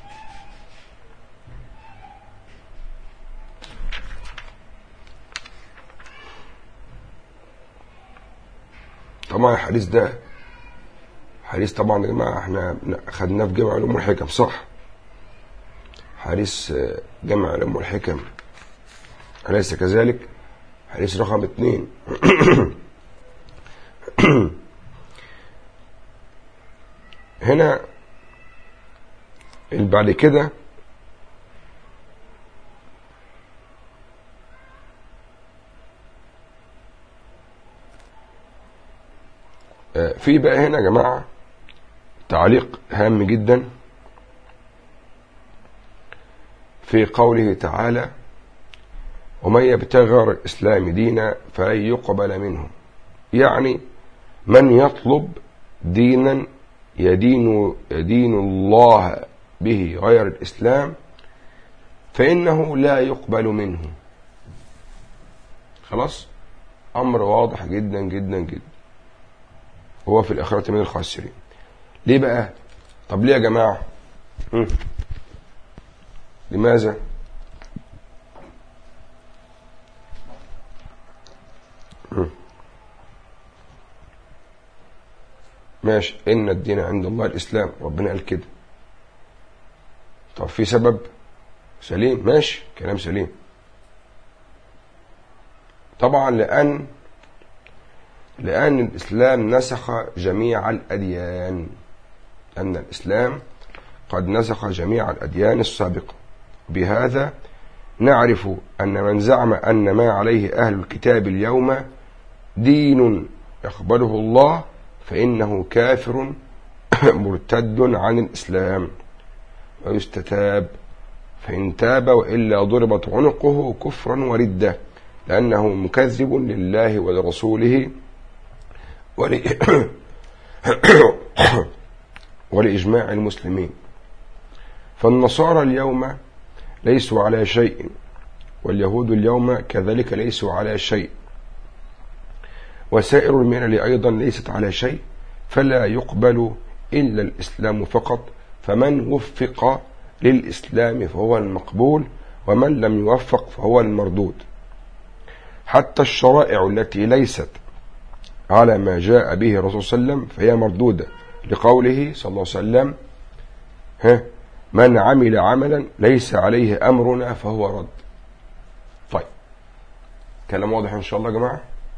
طبعا الحديث ده حديث طبعا يا جماعه احنا خدناه في جامع الام والحكم صح حديث جمع الام والحكم أليس كذلك حديث رقم اثنين هنا بعد كده في بقى هنا يا جماعة تعليق هام جدا في قوله تعالى ومن يبتغي غير الإسلام دينا فلن يقبل منه يعني من يطلب دينا يدين يدين الله به غير الإسلام فإنه لا يقبل منه خلاص أمر واضح جدا جدا جدا هو في الآخرة من الخاسرين ليه بقى طب ليه يا جماعة م? لماذا م? ماشي إن الدين عند الله الإسلام ربنا قال كده طب في سبب سليم ماشي كلام سليم طبعا لأن لأن الإسلام نسخ جميع الأديان أن الإسلام قد نسخ جميع الأديان السابقة بهذا نعرف أن من زعم أن ما عليه أهل الكتاب اليوم دين يقبله الله فإنه كافر مرتد عن الإسلام ويستتاب فإن تاب وإلا ضربت عنقه كفرا وردة لأنه مكذب لله ولرسوله ولإجماع المسلمين فالنصارى اليوم ليسوا على شيء واليهود اليوم كذلك ليسوا على شيء وسائر الملل أيضا ليست على شيء فلا يقبل إلا الإسلام فقط فمن وفق للإسلام فهو المقبول ومن لم يوفق فهو المردود حتى الشرائع التي ليست على ما جاء به الرسول صلى الله عليه وسلم فهي مردودة لقوله صلى الله عليه وسلم ها من عمل عملا ليس عليه أمرنا فهو رد طيب كلام واضح إن شاء الله يا جماعة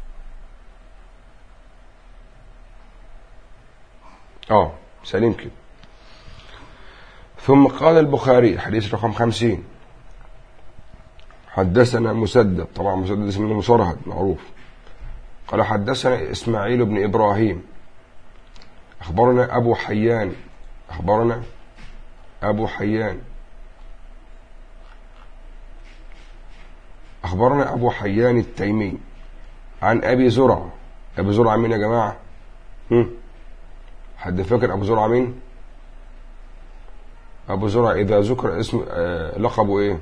اه سليم كده ثم قال البخاري حديث رقم خمسين حدثنا مسدد طبعا مسدد اسمه مصرهد معروف قال حدثنا إسماعيل بن إبراهيم أخبرنا أبو حيان أخبرنا أبو حيان أخبرنا أبو حيان التيمي عن أبي زرع أبي زرع مين يا جماعة هم؟ حد فاكر أبو زرع مين أبو زرع إذا ذكر اسم آه لقبه إيه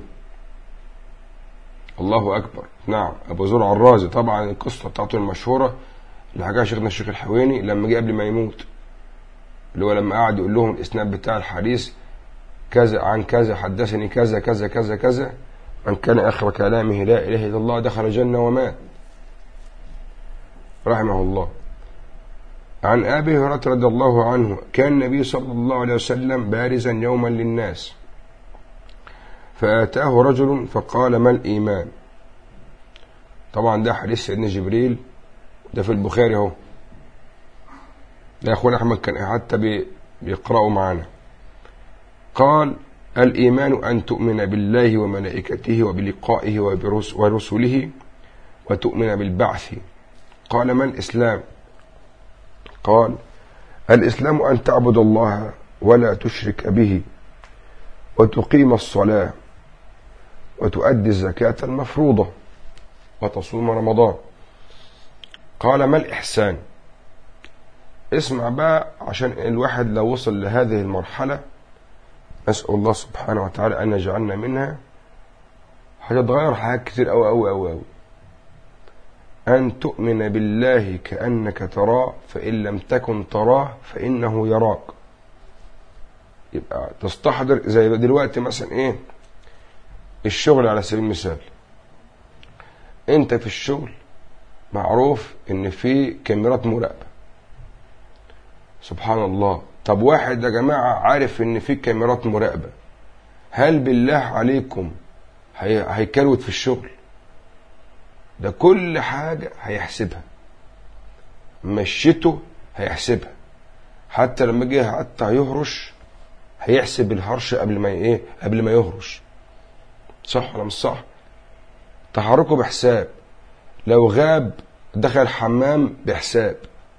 الله أكبر نعم أبو زرع الرازي طبعا القصة بتاعته المشهورة اللي حكاها شيخنا الشيخ الحويني لما جه قبل ما يموت اللي هو لما قعد يقول لهم الإسناد بتاع الحديث كذا عن كذا حدثني كذا كذا كذا كذا من كان آخر كلامه لا إله إلا الله دخل الجنة ومات رحمه الله عن أبي هريرة رضي الله عنه كان النبي صلى الله عليه وسلم بارزا يوما للناس فآتاه رجل فقال ما الإيمان طبعا ده حديث سيدنا جبريل ده في البخاري اهو ده أخونا أحمد كان حتى بيقرأوا معانا قال الإيمان أن تؤمن بالله وملائكته وبلقائه ورسله وتؤمن بالبعث قال ما الإسلام قال الإسلام أن تعبد الله ولا تشرك به وتقيم الصلاة وتؤدي الزكاة المفروضة وتصوم رمضان قال ما الإحسان اسمع بقى عشان الواحد لو وصل لهذه المرحلة نسأل الله سبحانه وتعالى أن يجعلنا منها هتتغير حاجات كتير أوي أوي أوي أوي أن تؤمن بالله كأنك تراه فإن لم تكن تراه فإنه يراك يبقى تستحضر زي دلوقتي مثلا إيه الشغل على سبيل المثال أنت في الشغل معروف إن في كاميرات مراقبة سبحان الله طب واحد يا جماعة عارف إن في كاميرات مراقبة هل بالله عليكم هيكروت في الشغل ده كل حاجة هيحسبها مشيته هيحسبها حتى لما جه حتى هيهرش هيحسب الهرش قبل ما ايه قبل ما يهرش صح ولا مش صح تحركه بحساب لو غاب دخل الحمام بحساب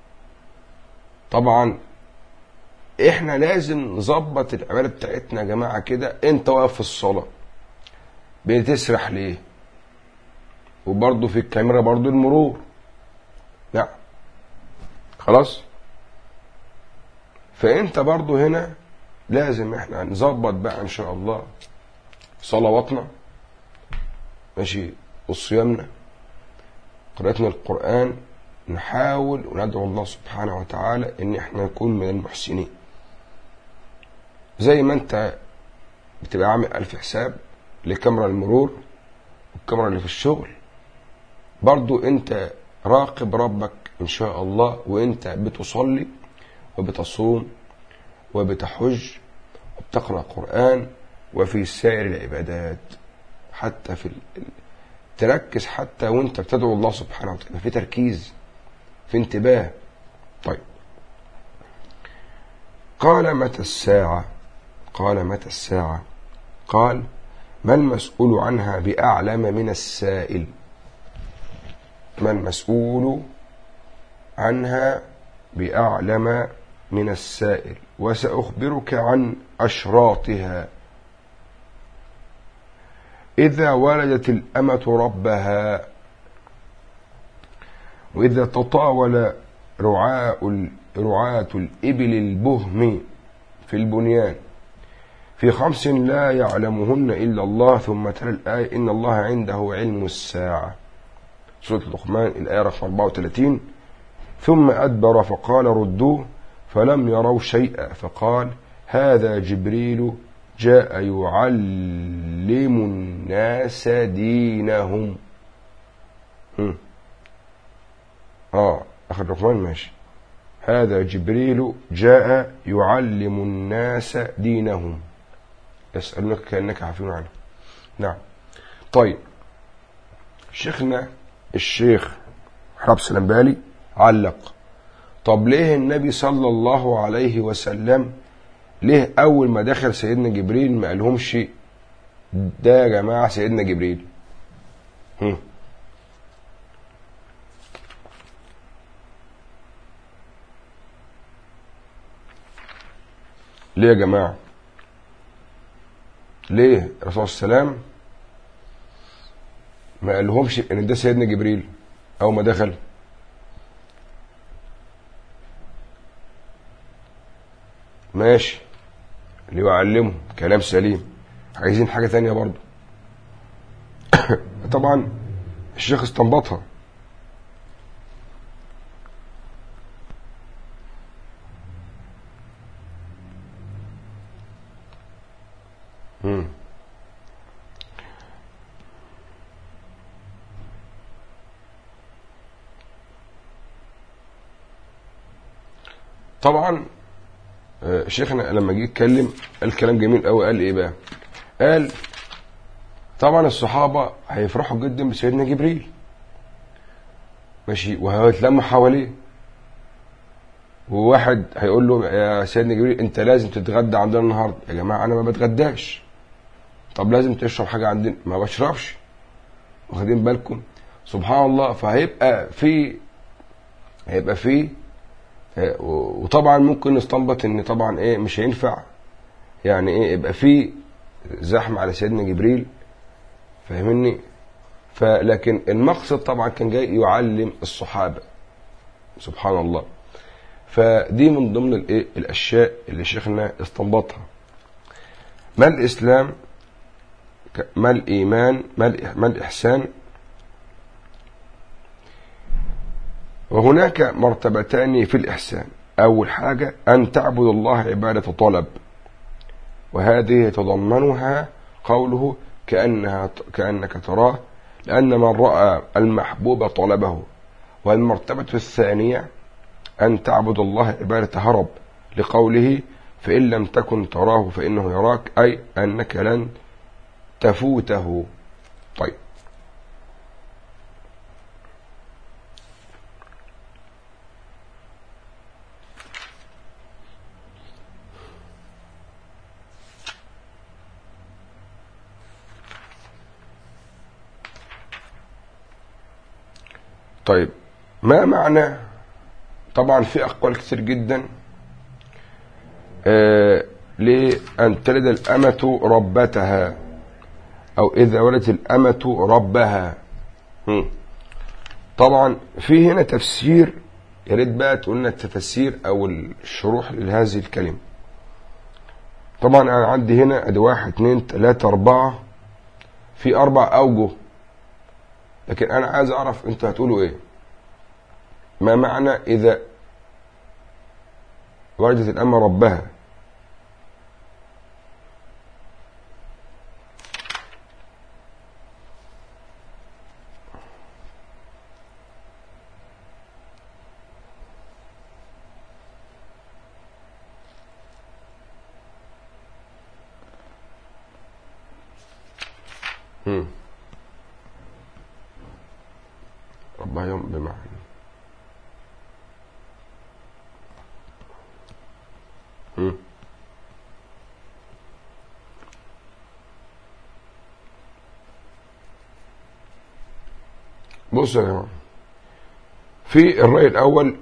طبعا احنا لازم نظبط العباده بتاعتنا يا جماعه كده انت واقف في الصلاه بتسرح ليه وبرضه في الكاميرا برضه المرور لا خلاص فانت برضه هنا لازم احنا نظبط بقى ان شاء الله صلواتنا ماشي وصيامنا قراءتنا القرآن نحاول وندعو الله سبحانه وتعالى ان احنا نكون من المحسنين زي ما انت بتبقى عامل ألف حساب لكاميرا المرور والكاميرا اللي في الشغل برضو انت راقب ربك ان شاء الله وانت بتصلي وبتصوم وبتحج وبتقرأ قرآن وفي سائر العبادات حتى في ال... تركز حتى وانت بتدعو الله سبحانه وتعالى في تركيز في انتباه طيب قال متى الساعة قال متى الساعة قال ما المسؤول عنها بأعلم من السائل ما المسؤول عنها بأعلم من السائل وسأخبرك عن أشراطها إذا ولدت الأمة ربها وإذا تطاول رعاء رعاة الإبل البهم في البنيان في خمس لا يعلمهن إلا الله ثم ترى الآية إن الله عنده علم الساعة سورة لقمان الآية رقم 34 ثم أدبر فقال ردوه فلم يروا شيئا فقال هذا جبريل جاء يعلم الناس دينهم اه آخر لقمان ماشي هذا جبريل جاء يعلم الناس دينهم يسألونك كأنك عارفين عنه نعم طيب شيخنا الشيخ حرب سلمبالي علق طب ليه النبي صلى الله عليه وسلم ليه أول ما دخل سيدنا جبريل ما قالهمش ده يا جماعة سيدنا جبريل هم. ليه يا جماعة ليه الرسول صلى الله عليه وسلم ما قالهمش ان ده سيدنا جبريل اول ما دخل ماشي اللي يعلمه كلام سليم عايزين حاجة تانية برضو طبعا الشيخ استنبطها مم. طبعا آه، شيخنا لما جه يتكلم قال كلام جميل قوي قال ايه بقى قال طبعا الصحابه هيفرحوا جدا بسيدنا جبريل ماشي وهيتلموا حواليه وواحد هيقول له يا سيدنا جبريل انت لازم تتغدى عندنا النهارده يا جماعه انا ما بتغداش طب لازم تشرب حاجه عندنا ما بشربش واخدين بالكم سبحان الله فهيبقى في هيبقى في آه، و- وطبعا ممكن نستنبط ان طبعا ايه مش هينفع يعني ايه يبقى في زحمه على سيدنا جبريل فاهمني فلكن المقصد طبعا كان جاي يعلم الصحابه سبحان الله فدي من ضمن الايه الاشياء اللي شيخنا استنبطها ما الاسلام ك- ما الايمان ما الإح- ما الاحسان وهناك مرتبتان في الإحسان أول حاجة أن تعبد الله عبادة طلب وهذه يتضمنها قوله كأنها كأنك تراه لأن من رأى المحبوب طلبه والمرتبة الثانية أن تعبد الله عبادة هرب لقوله فإن لم تكن تراه فإنه يراك أي أنك لن تفوته طيب طيب ما معنى طبعا في أقوال كتير جدا آه لأن تلد الأمة ربتها أو إذا ولدت الأمة ربها هم. طبعا في هنا تفسير يا ريت بقى تقول لنا التفسير أو الشروح لهذه الكلمة طبعا أنا عندي هنا أدي واحد اتنين تلاتة أربعة في أربع أوجه لكن أنا عايز أعرف أنتوا هتقولوا إيه ما معنى إذا ولدت الأمة ربها هم. ربها يوم بمعنى هم. بصوا يا جماعة في الرأي الأول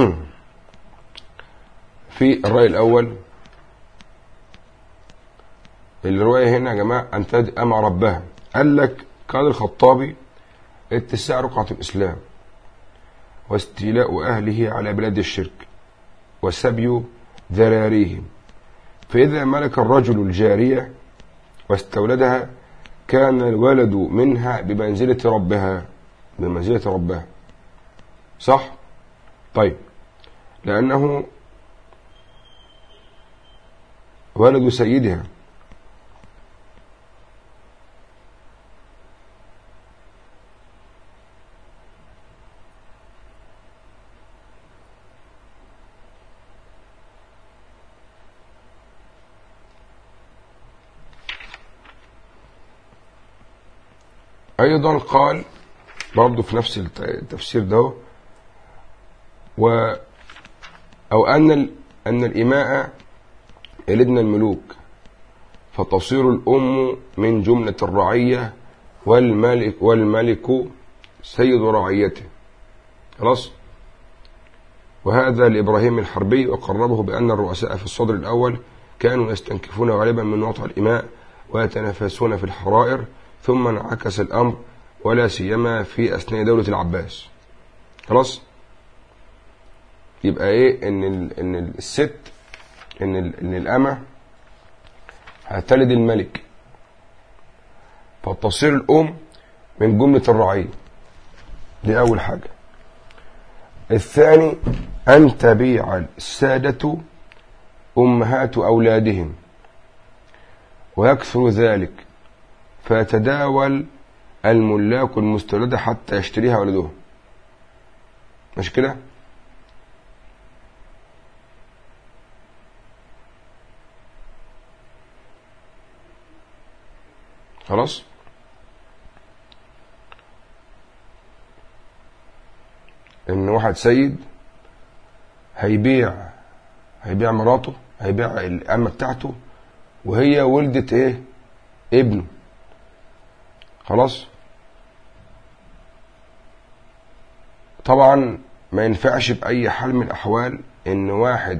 في الرأي الأول الرواية هنا يا جماعة أن تد أمع ربها قال لك قال الخطابي اتساع رقعة الإسلام واستيلاء أهله على بلاد الشرك وسبي ذراريهم فإذا ملك الرجل الجارية واستولدها كان الولد منها بمنزلة ربها بمنزلة ربها صح؟ طيب لأنه ولد سيدها أيضا قال برضه في نفس التفسير ده و أو أن ال... أن الإماء يلدن الملوك فتصير الأم من جملة الرعية والملك والملك سيد رعيته خلاص وهذا لإبراهيم الحربي وقربه بأن الرؤساء في الصدر الأول كانوا يستنكفون غالبا من وضع الإماء ويتنافسون في الحرائر ثم انعكس الأمر ولا سيما في أثناء دولة العباس خلاص يبقى ايه ان ان الست ان ان الامه هتلد الملك فتصير الام من جمله الرعيه دي اول حاجه الثاني ان تبيع الساده امهات اولادهم ويكثر ذلك فيتداول الملاك المستولده حتى يشتريها ولدهم مش كده خلاص ان واحد سيد هيبيع هيبيع مراته هيبيع الأمة بتاعته وهي ولدت ايه ابنه خلاص طبعا ما ينفعش بأي حال من الأحوال إن واحد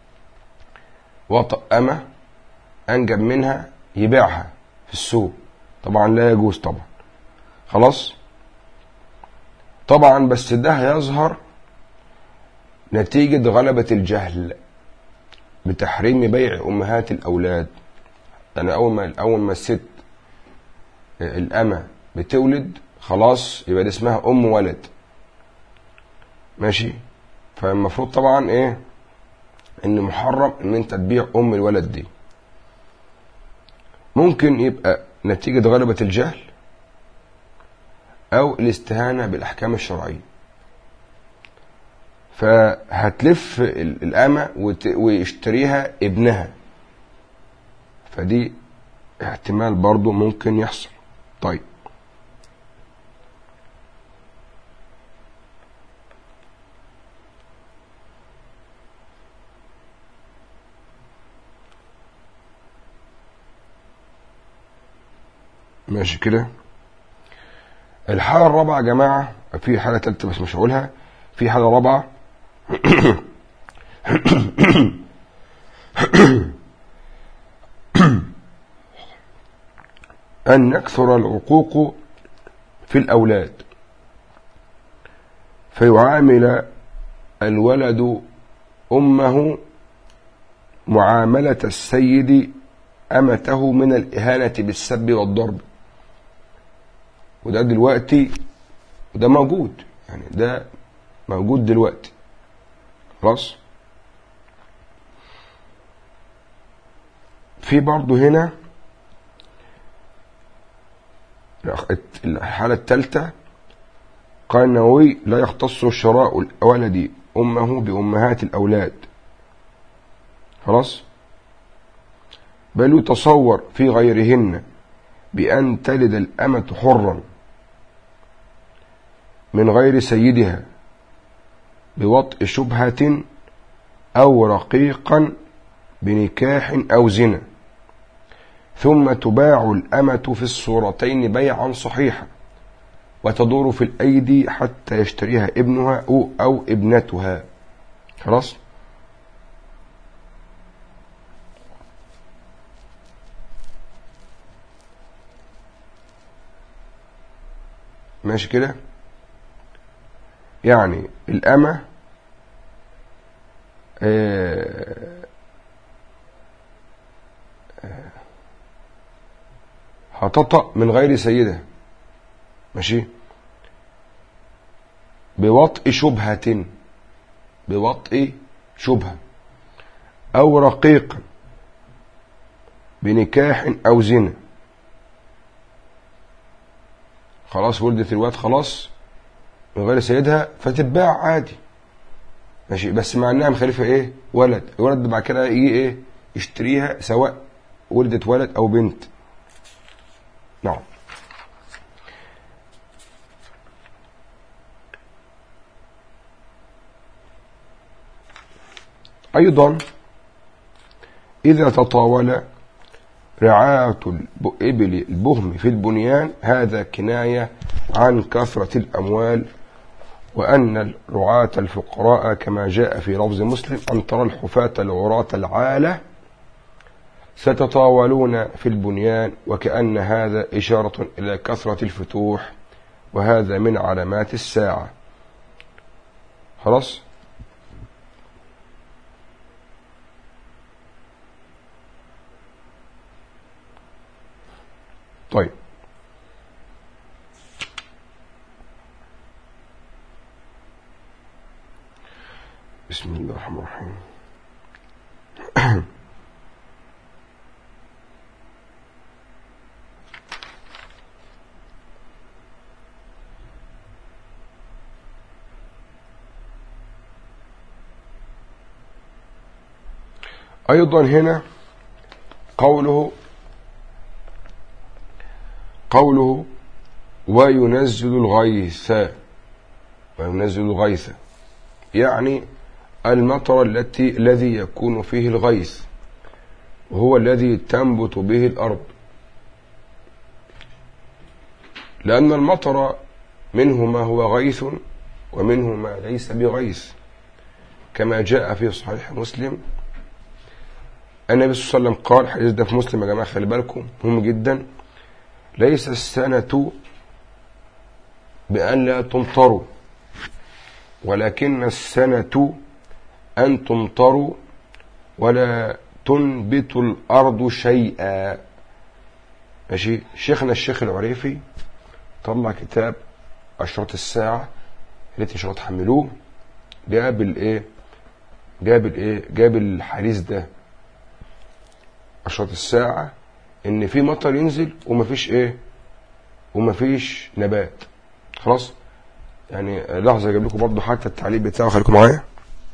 وطأ أمة أنجب منها يبيعها في السوق طبعا لا يجوز طبعا خلاص طبعا بس ده هيظهر نتيجة غلبة الجهل بتحريم بيع أمهات الأولاد يعني أول ما أول ما الست الأمة بتولد خلاص يبقى دي اسمها أم ولد ماشي فالمفروض طبعا إيه إن محرم إن أنت تبيع أم الولد دي ممكن يبقى نتيجة غلبة الجهل أو الاستهانة بالأحكام الشرعية فهتلف الأمة ويشتريها ابنها فدي احتمال برضو ممكن يحصل طيب ماشي كده الحالة الرابعة يا جماعة في حالة تالتة بس مش هقولها في حالة رابعة أن يكثر العقوق في الأولاد فيعامل الولد أمه معاملة السيد أمته من الإهانة بالسب والضرب وده دلوقتي وده موجود يعني ده موجود دلوقتي خلاص في برضه هنا الحالة الثالثة قال النووي لا يختص شراء الولد أمه بأمهات الأولاد خلاص بل يتصور في غيرهن بأن تلد الأمة حرا من غير سيدها بوطء شبهة أو رقيقا بنكاح أو زنا ثم تباع الأمة في الصورتين بيعا صحيحا وتدور في الأيدي حتى يشتريها ابنها أو, أو ابنتها خلاص ماشي كده يعني الأمة آه، آه، هتطأ من غير سيدها ماشي بوطء شبهة بوطء شبهة أو رقيق بنكاح أو زنا خلاص ولدت الواد خلاص من غير سيدها فتتباع عادي ماشي بس مع انها مخالفه ايه ولد الولد بعد كده يجي ايه يشتريها سواء ولدت ولد او بنت نعم أيضا إذا تطاول رعاة الإبل البهم في البنيان هذا كناية عن كثرة الأموال وأن الرعاة الفقراء كما جاء في لفظ مسلم أن ترى الحفاة العراة العالة ستطاولون في البنيان وكأن هذا إشارة إلى كثرة الفتوح وهذا من علامات الساعة خلاص طيب بسم الله الرحمن الرحيم أيضا هنا قوله قوله وينزل الغيث وينزل الغيث يعني المطر التي الذي يكون فيه الغيث وهو الذي تنبت به الأرض لأن المطر منه ما هو غيث ومنه ما ليس بغيث كما جاء في صحيح مسلم النبي صلى الله عليه وسلم قال حديث ده في مسلم يا جماعة خلي بالكم مهم جدا ليس السنة بأن لا تمطروا ولكن السنة أن تمطروا ولا تنبت الأرض شيئا ماشي شيخنا الشيخ العريفي طلع كتاب أشرط الساعة التي شرط تحملوه جاب الايه جاب الايه جاب الحديث ده أشرط الساعة إن في مطر ينزل ومفيش إيه ومفيش نبات خلاص يعني لحظة أجيب لكم برضه حتى التعليق بتاعه خليكم معايا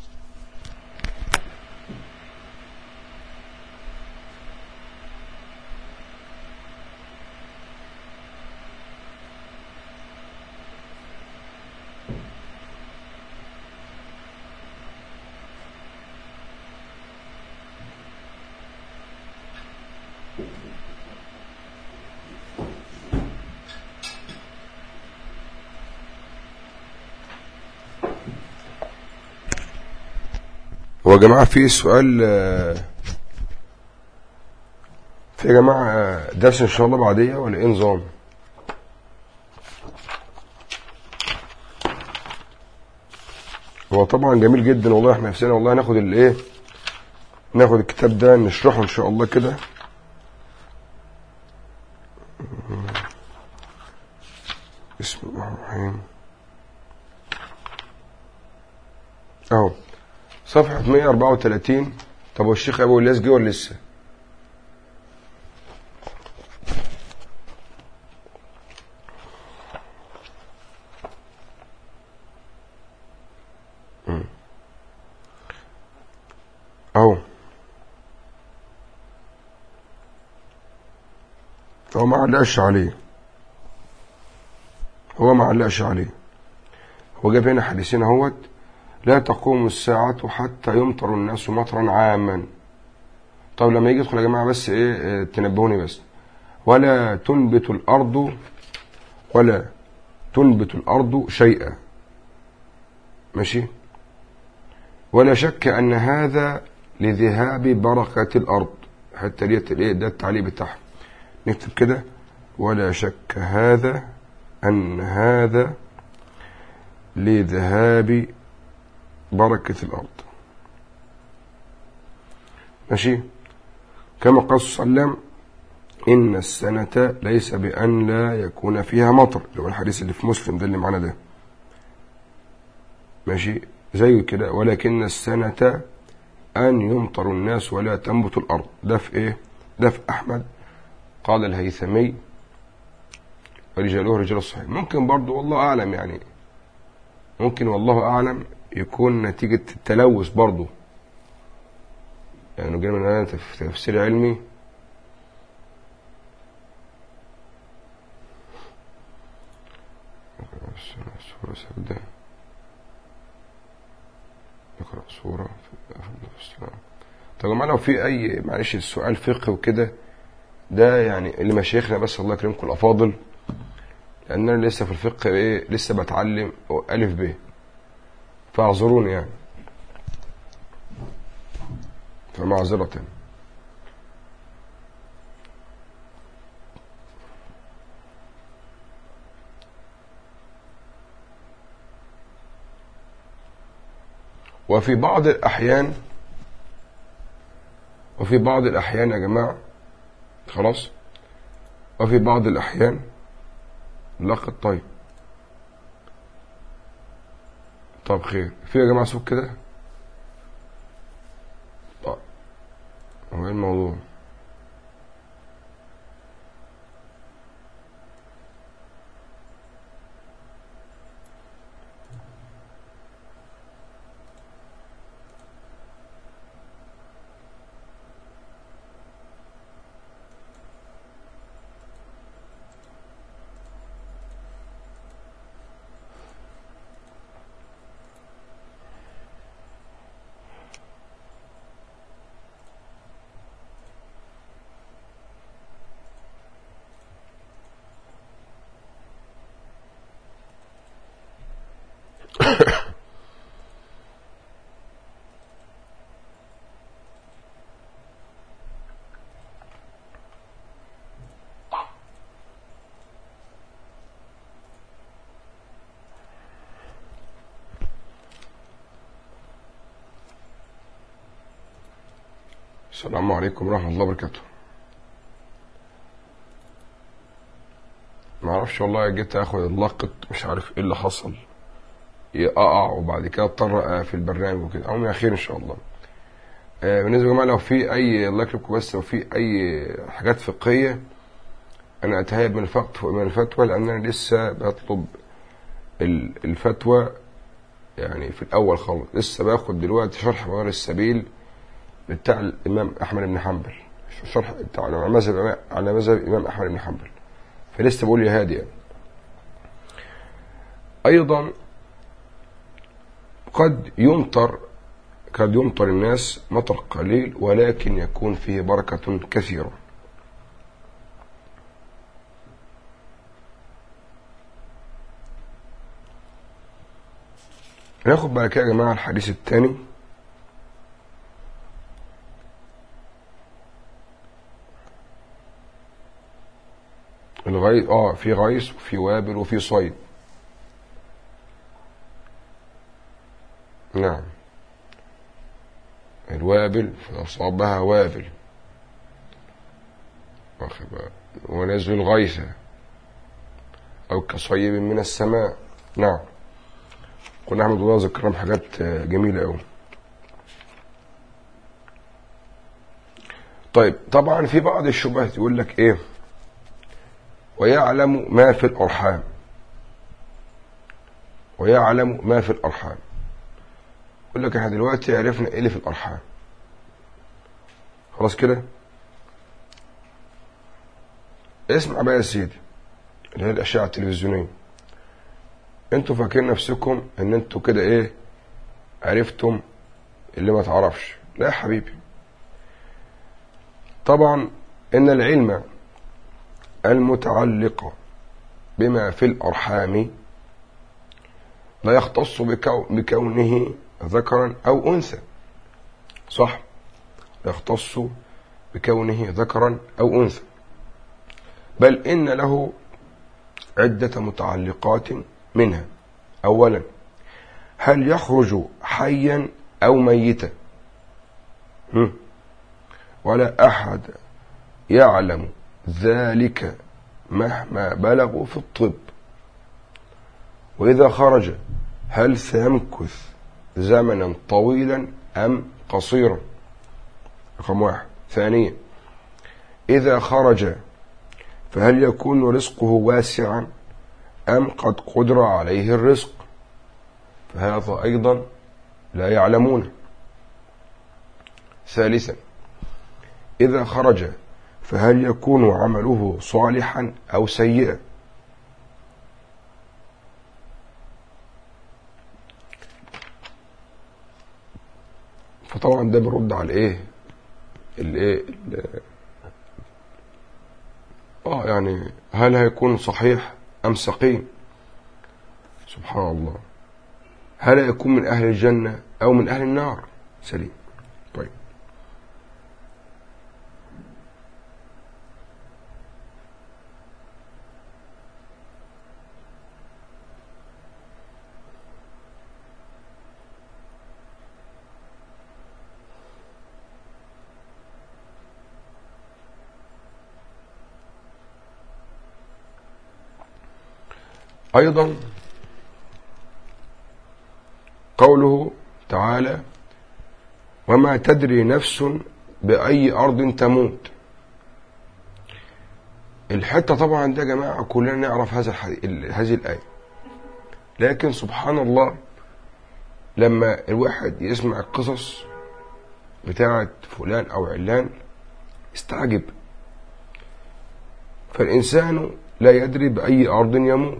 هو يا جماعة في سؤال في يا جماعة درس إن شاء الله بعدية ولا إيه نظام؟ هو طبعا جميل جدا والله احنا نفسنا والله ناخد الايه ناخد الكتاب ده نشرحه ان شاء الله كده بسم الله الرحمن اهو صفحة 134 طب والشيخ ابو الياس جه ولا لسه؟ اهو هو ما علقش عليه هو ما علقش عليه هو جاب هنا حديثين اهوت لا تقوم الساعة حتى يمطر الناس مطرا عاما طب لما يجي يدخل يا جماعة بس ايه تنبهوني بس ولا تنبت الأرض ولا تنبت الأرض شيئا ماشي ولا شك أن هذا لذهاب بركة الأرض حتى ديت الايه ده التعليق بتاعها نكتب كده ولا شك هذا أن هذا لذهاب بركة الأرض ماشي كما قال صلى الله عليه وسلم إن السنة ليس بأن لا يكون فيها مطر اللي هو الحديث اللي في مسلم ده اللي معانا ده ماشي زي كده ولكن السنة أن يمطر الناس ولا تنبت الأرض ده في إيه ده في أحمد قال الهيثمي ورجاله رجال الصحيح ممكن برضو والله أعلم يعني ممكن والله أعلم يكون نتيجة التلوث برضو يعني جاي من أنا تفسير علمي سورة سوداء نقرأ سورة في طب يا جماعة لو في أي معلش السؤال فقه وكده ده يعني اللي مشايخنا بس الله يكرمكم الأفاضل لأن أنا لسه في الفقه إيه لسه بتعلم ألف ب فاعذروني يعني فمعذرة وفي بعض الأحيان وفي بعض الأحيان يا جماعة خلاص وفي بعض الأحيان لقط طيب طب خير في يا جماعة صوت كده طيب هو ايه الموضوع السلام عليكم ورحمة الله وبركاته ما اعرفش والله جيت اخد اللقط مش عارف ايه اللي حصل يقع وبعد كده اضطر في البرنامج وكده او يا خير ان شاء الله آه بالنسبه يا جماعه لو في اي الله يكرمكم بس لو في اي حاجات فقهيه انا اتهيأ من الفتوى من الفتوى لان انا لسه بطلب الفتوى يعني في الاول خالص لسه باخد دلوقتي شرح منار السبيل بتاع الامام احمد بن حنبل شرح بتاع على مذهب على مذهب الامام احمد بن حنبل فلسه بقول يا هادي يعني. ايضا قد يمطر قد يمطر الناس مطر قليل ولكن يكون فيه بركة كثيرة ناخد بعد كده يا جماعة الحديث الثاني الغيث اه في غيث وفي وابل وفي صيد نعم الوابل فأصابها وابل ونزل الغيث أو كصيب من السماء نعم قلنا أحمد الله ذكرنا حاجات جميلة أوي طيب طبعا في بعض الشبهات يقول لك ايه ويعلم ما في الأرحام ويعلم ما في الأرحام يقول لك احنا دلوقتي عرفنا ايه اللي في الأرحام خلاص كده اسمع بقى يا سيدي اللي هي الأشعة التلفزيونية انتوا فاكرين نفسكم ان انتوا كده ايه عرفتم اللي ما تعرفش لا يا حبيبي طبعا ان العلم المتعلق بما في الأرحام لا يختص بكونه ذكرا أو أنثى صح يختص بكونه ذكرا أو أنثى بل إن له عدة متعلقات منها أولا هل يخرج حيا أو ميتا ولا أحد يعلم ذلك مهما بلغوا في الطب وإذا خرج هل سيمكث زمنا طويلا أم قصيرا رقم واحد ثانيا إذا خرج فهل يكون رزقه واسعا أم قد قدر عليه الرزق فهذا أيضا لا يعلمون ثالثا إذا خرج فهل يكون عمله صالحا أو سيئا فطبعا ده بيرد على ايه الايه اه يعني هل هيكون صحيح ام سقيم سبحان الله هل يكون من اهل الجنه او من اهل النار سليم طيب أيضا قوله تعالى وما تدري نفس بأي أرض تموت الحتة طبعا ده يا جماعة كلنا نعرف هذا هذه الآية لكن سبحان الله لما الواحد يسمع القصص بتاعة فلان أو علان استعجب فالإنسان لا يدري بأي أرض يموت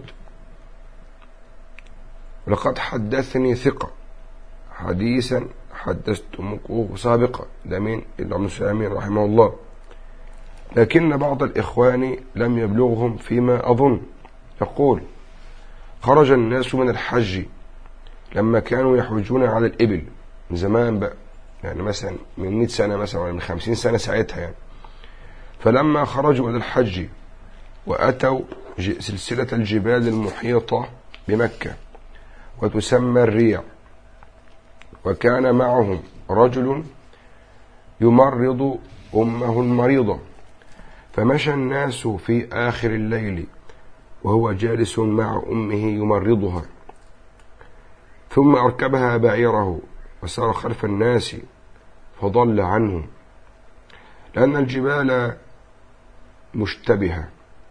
ولقد حدثني ثقة حديثا حدثتمكه سابقا ده من ابن سلامين رحمه الله لكن بعض الإخوان لم يبلغهم فيما أظن يقول خرج الناس من الحج لما كانوا يحجون على الإبل من زمان بقى يعني مثلا من 100 سنة مثلا ولا من 50 سنة ساعتها يعني فلما خرجوا إلى الحج وأتوا سلسلة الجبال المحيطة بمكة وتسمى الريع وكان معهم رجل يمرض أمه المريضة فمشى الناس في آخر الليل وهو جالس مع أمه يمرضها ثم أركبها بعيره وسار خلف الناس فضل عنهم لأن الجبال مشتبهة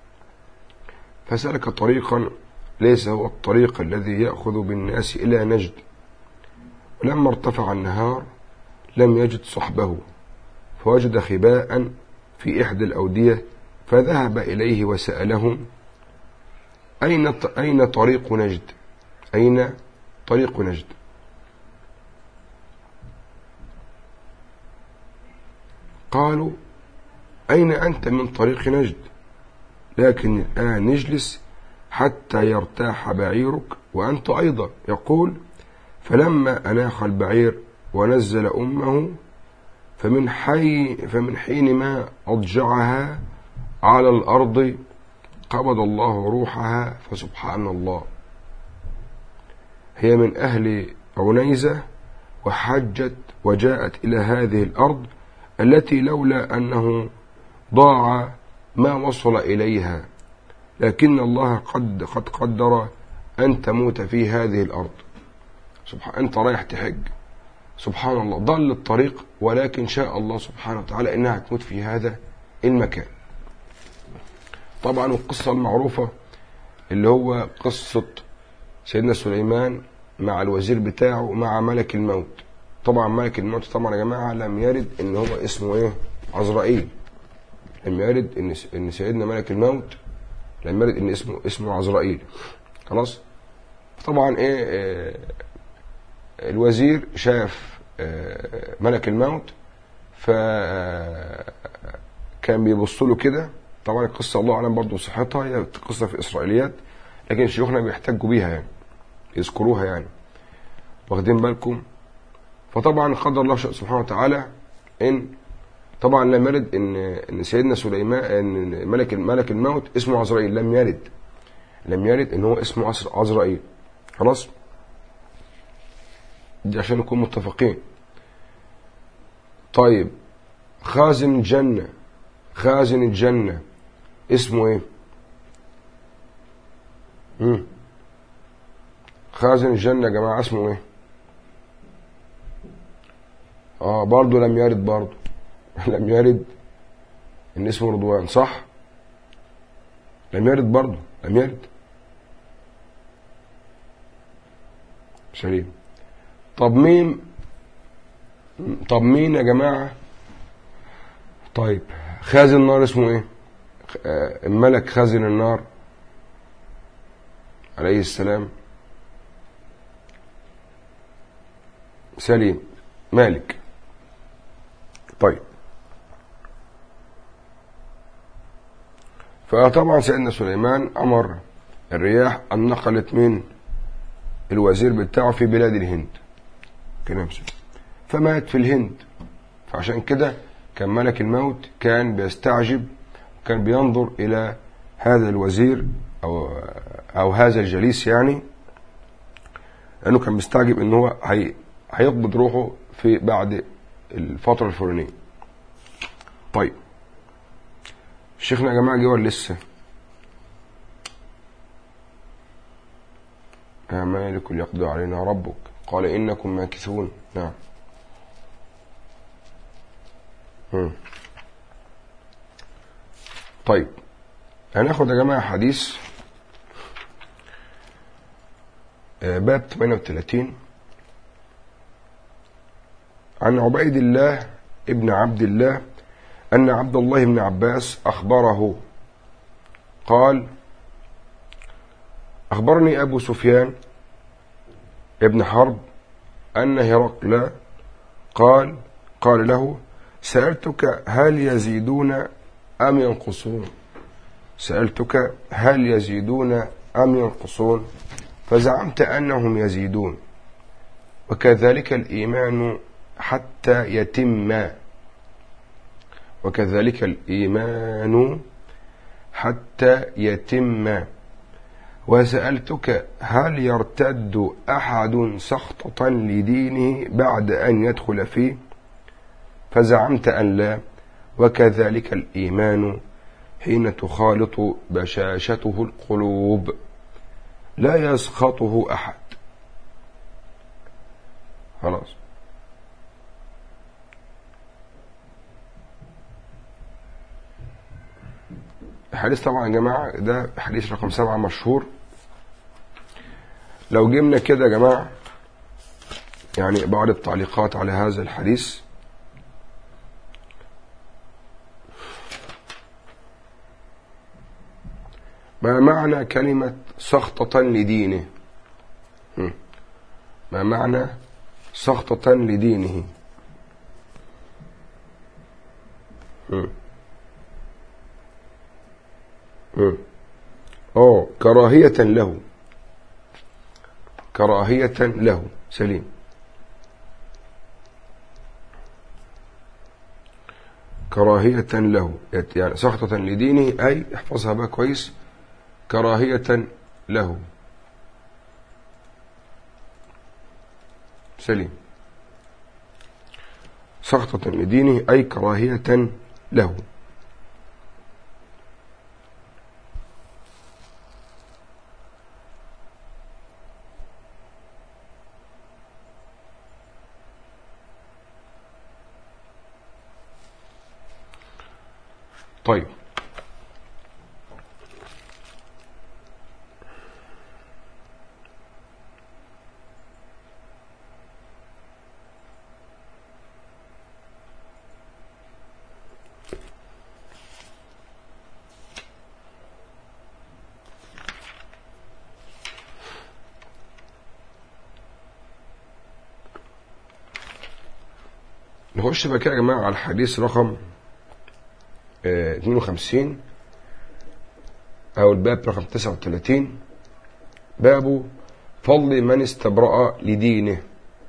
فسلك طريقا ليس هو الطريق الذي يأخذ بالناس إلى نجد ولما ارتفع النهار لم يجد صحبه فوجد خباء في إحدى الأودية فذهب إليه وسألهم أين أين طريق نجد؟ أين طريق نجد؟ قالوا أين أنت من طريق نجد؟ لكن الآن نجلس حتى يرتاح بعيرك وأنت أيضا يقول فلما أناخ البعير ونزل أمه فمن, حي فمن حين ما أضجعها على الأرض قبض الله روحها فسبحان الله هي من أهل عنيزة وحجت وجاءت إلى هذه الأرض التي لولا أنه ضاع ما وصل إليها لكن الله قد قد قدر أن تموت في هذه الأرض سبحان أنت رايح تحج سبحان الله ضل الطريق ولكن شاء الله سبحانه وتعالى إنها تموت في هذا المكان طبعا القصة المعروفة اللي هو قصة سيدنا سليمان مع الوزير بتاعه مع ملك الموت طبعا ملك الموت طبعا يا جماعة لم يرد ان هو اسمه ايه عزرائيل لم يرد ان ان سيدنا ملك الموت لم يرد ان اسمه اسمه عزرائيل خلاص طبعا ايه, إيه الوزير شاف إيه ملك الموت ف كان بيبص له كده طبعا القصه الله اعلم برضه صحتها هي قصه في اسرائيليات لكن شيوخنا بيحتجوا بيها يعني يذكروها يعني واخدين بالكم فطبعا قدر الله سبحانه وتعالى ان طبعا لم يرد ان ان سيدنا سليمان ان ملك ملك الموت اسمه عزرائيل لم يرد لم يرد ان هو اسمه عزرائيل خلاص دي عشان نكون متفقين طيب خازن الجنة خازن الجنة اسمه ايه مم. خازن الجنة يا جماعة اسمه ايه اه برضه لم يرد برضه لم يرد ان اسمه رضوان صح لم يرد برضه لم يرد سليم طب مين طب مين يا جماعة طيب خازن النار اسمه ايه الملك خازن النار عليه السلام سليم مالك طيب فطبعا سيدنا سليمان أمر الرياح أن نقلت من الوزير بتاعه في بلاد الهند كنمسة فمات في الهند فعشان كده كان ملك الموت كان بيستعجب كان بينظر إلى هذا الوزير أو, أو هذا الجليس يعني لأنه كان مستعجب إن هو هي هيقبض روحه في بعد الفترة الفلانية طيب شيخنا يا جماعة جه ولا لسه؟ يا مالك يقضي علينا ربك قال إنكم ماكثون نعم مم. طيب هناخد يا جماعة حديث باب 38 عن عبيد الله ابن عبد الله أن عبد الله بن عباس أخبره قال أخبرني أبو سفيان ابن حرب أن هرقل قال قال له سألتك هل يزيدون أم ينقصون سألتك هل يزيدون أم ينقصون فزعمت أنهم يزيدون وكذلك الإيمان حتى يتم وكذلك الإيمان حتى يتم وسألتك هل يرتد أحد سخطة لدينه بعد أن يدخل فيه فزعمت أن لا وكذلك الإيمان حين تخالط بشاشته القلوب لا يسخطه أحد خلاص الحديث طبعا يا جماعة ده حديث رقم سبعة مشهور لو جبنا كده يا جماعة يعني بعض التعليقات على هذا الحديث ما معنى كلمة سخطة لدينه ما معنى سخطة لدينه اه كراهية له كراهية له سليم كراهية له يعني سخطة لدينه أي احفظها بقى كويس كراهية له سليم سخطة لدينه أي كراهية له طيب نخش بقى كده يا جماعة على الحديث رقم اه 52 أو الباب رقم 39 باب فضل من استبرأ لدينه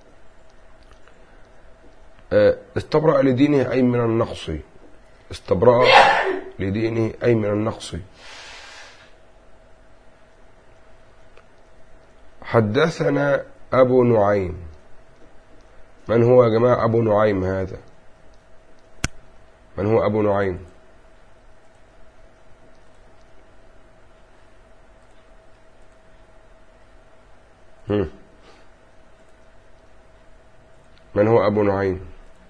اه استبرأ لدينه أي من النقص استبرأ لدينه أي من النقص حدثنا أبو نعيم من هو يا جماعة أبو نعيم هذا من هو أبو نعيم هم. من هو أبو نعيم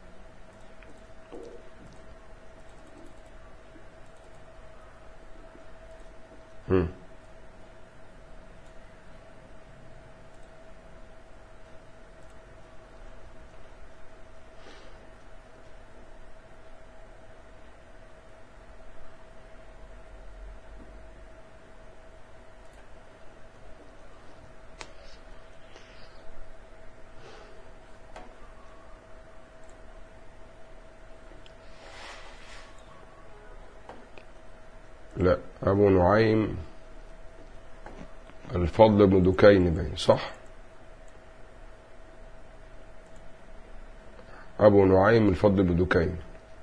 هم. لا أبو نعيم الفضل بن دكين باين صح أبو نعيم الفضل بن دكين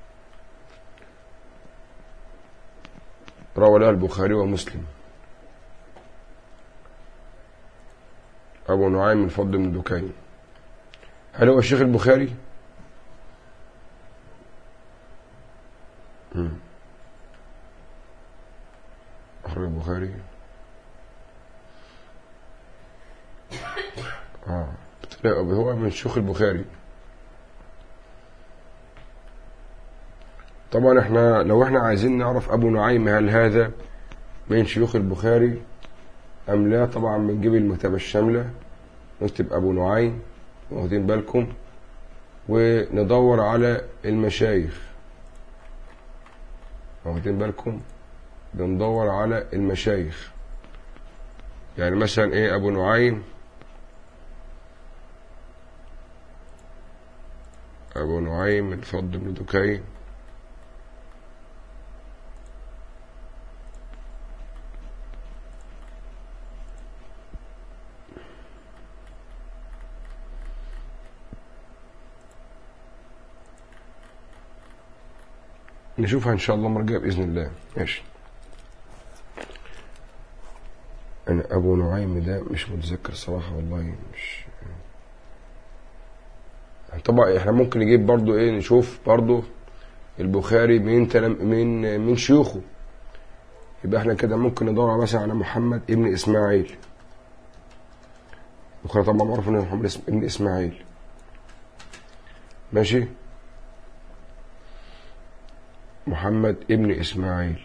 روى له البخاري ومسلم أبو نعيم الفضل بن دكين هل هو الشيخ البخاري؟ أخرج البخاري آه هو من شيوخ البخاري طبعا احنا لو احنا عايزين نعرف ابو نعيم هل هذا من شيوخ البخاري ام لا طبعا بنجيب المكتبه الشامله نكتب ابو نعيم واخدين بالكم وندور على المشايخ واخدين بالكم بندور على المشايخ يعني مثلا ايه ابو نعيم ابو نعيم الفضل بن دكين نشوفها ان شاء الله المره الجايه باذن الله ماشي انا ابو نعيم ده مش متذكر صراحه والله مش طبعا احنا ممكن نجيب برضو ايه نشوف برضو البخاري مين تلم مين من شيوخه يبقى احنا كده ممكن ندور مثلا على محمد ابن اسماعيل البخاري طبعا معروف ان محمد ابن اسماعيل ماشي محمد ابن إسماعيل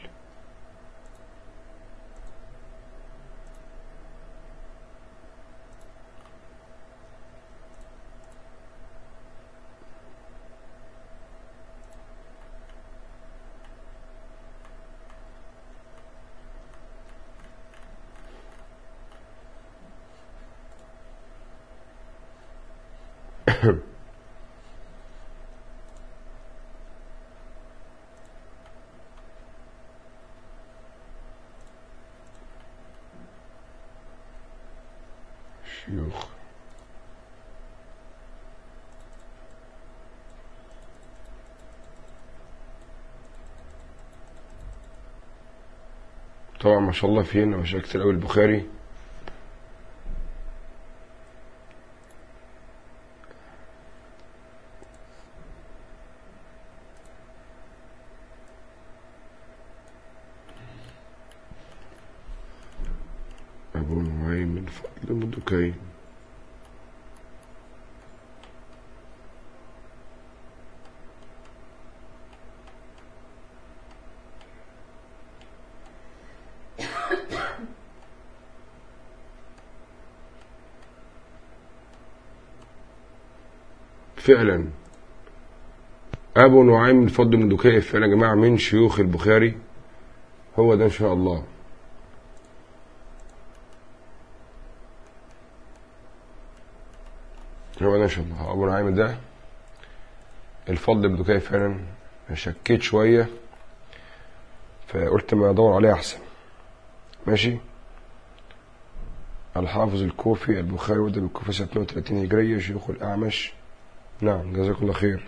شيوخ طبعا ما شاء الله فينا مشاكل كتير قوي البخاري أبو نعيم الفضل مدكين فعلا أبو نعيم الفضل من دكيف فعلا يا جماعة من شيوخ البخاري هو ده إن شاء الله هو ده إن شاء الله أبو نعيم ده الفضل بن دكيف فعلا شكيت شوية فقلت ما أدور عليه أحسن ماشي الحافظ الكوفي البخاري ولد بالكوفة سنة 32 هجرية شيوخ الأعمش نعم جزاك الله خير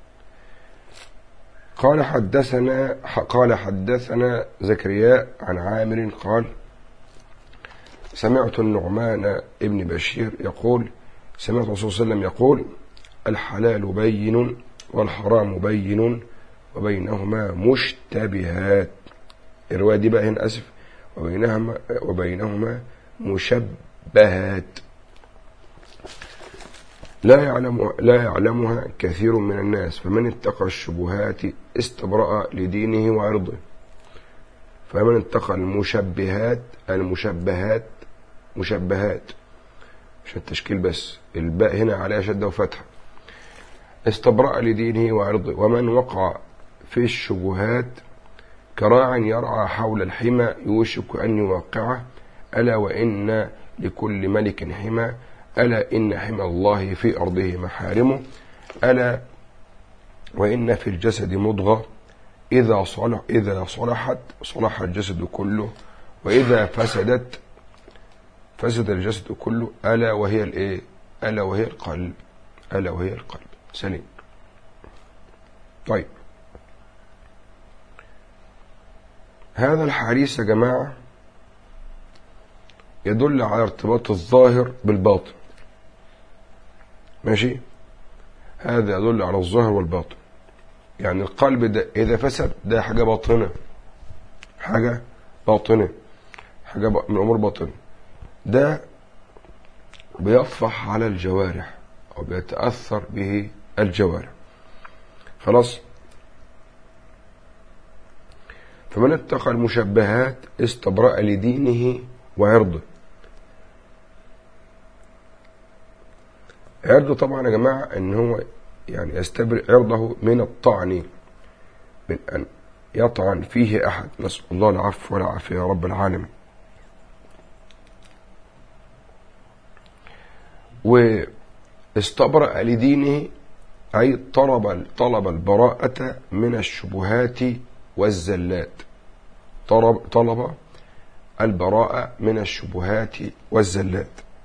قال حدثنا قال حدثنا زكريا عن عامر قال سمعت النعمان ابن بشير يقول سمعت الرسول صلى الله عليه وسلم يقول الحلال بين والحرام بين وبينهما مشتبهات الرواية دي بقى هنا أسف وبينهما وبينهما مشبهات لا يعلم لا يعلمها كثير من الناس فمن اتقى الشبهات استبرأ لدينه وعرضه فمن اتقى المشبهات المشبهات مشبهات مش التشكيل بس الباء هنا عليها شدة وفتحة استبرأ لدينه وعرضه ومن وقع في الشبهات كراع يرعى حول الحمى يوشك أن يوقعه ألا وإن لكل ملك حمى ألا إن حمى الله في أرضه محارمه ألا وإن في الجسد مضغة إذا صلح إذا صلحت صلح الجسد كله وإذا فسدت فسد الجسد كله ألا وهي الإيه ألا وهي القلب ألا وهي القلب سليم طيب هذا الحديث يا جماعة يدل على ارتباط الظاهر بالباطن ماشي هذا يدل على الظاهر والباطن يعني القلب ده إذا فسد ده حاجة باطنة حاجة باطنة حاجة من أمور باطنة ده بيصفح على الجوارح أو بيتأثر به الجوارح خلاص فمن اتقى المشبهات استبرأ لدينه وعرضه عرضه طبعا يا جماعة ان هو يعني يستبرئ عرضه من الطعن من ان يطعن فيه احد نسأل الله العفو والعافية يا رب العالمين واستبرأ لدينه أي طلب طلب البراءة من الشبهات والزلات طلب طلب البراءة من الشبهات والزلات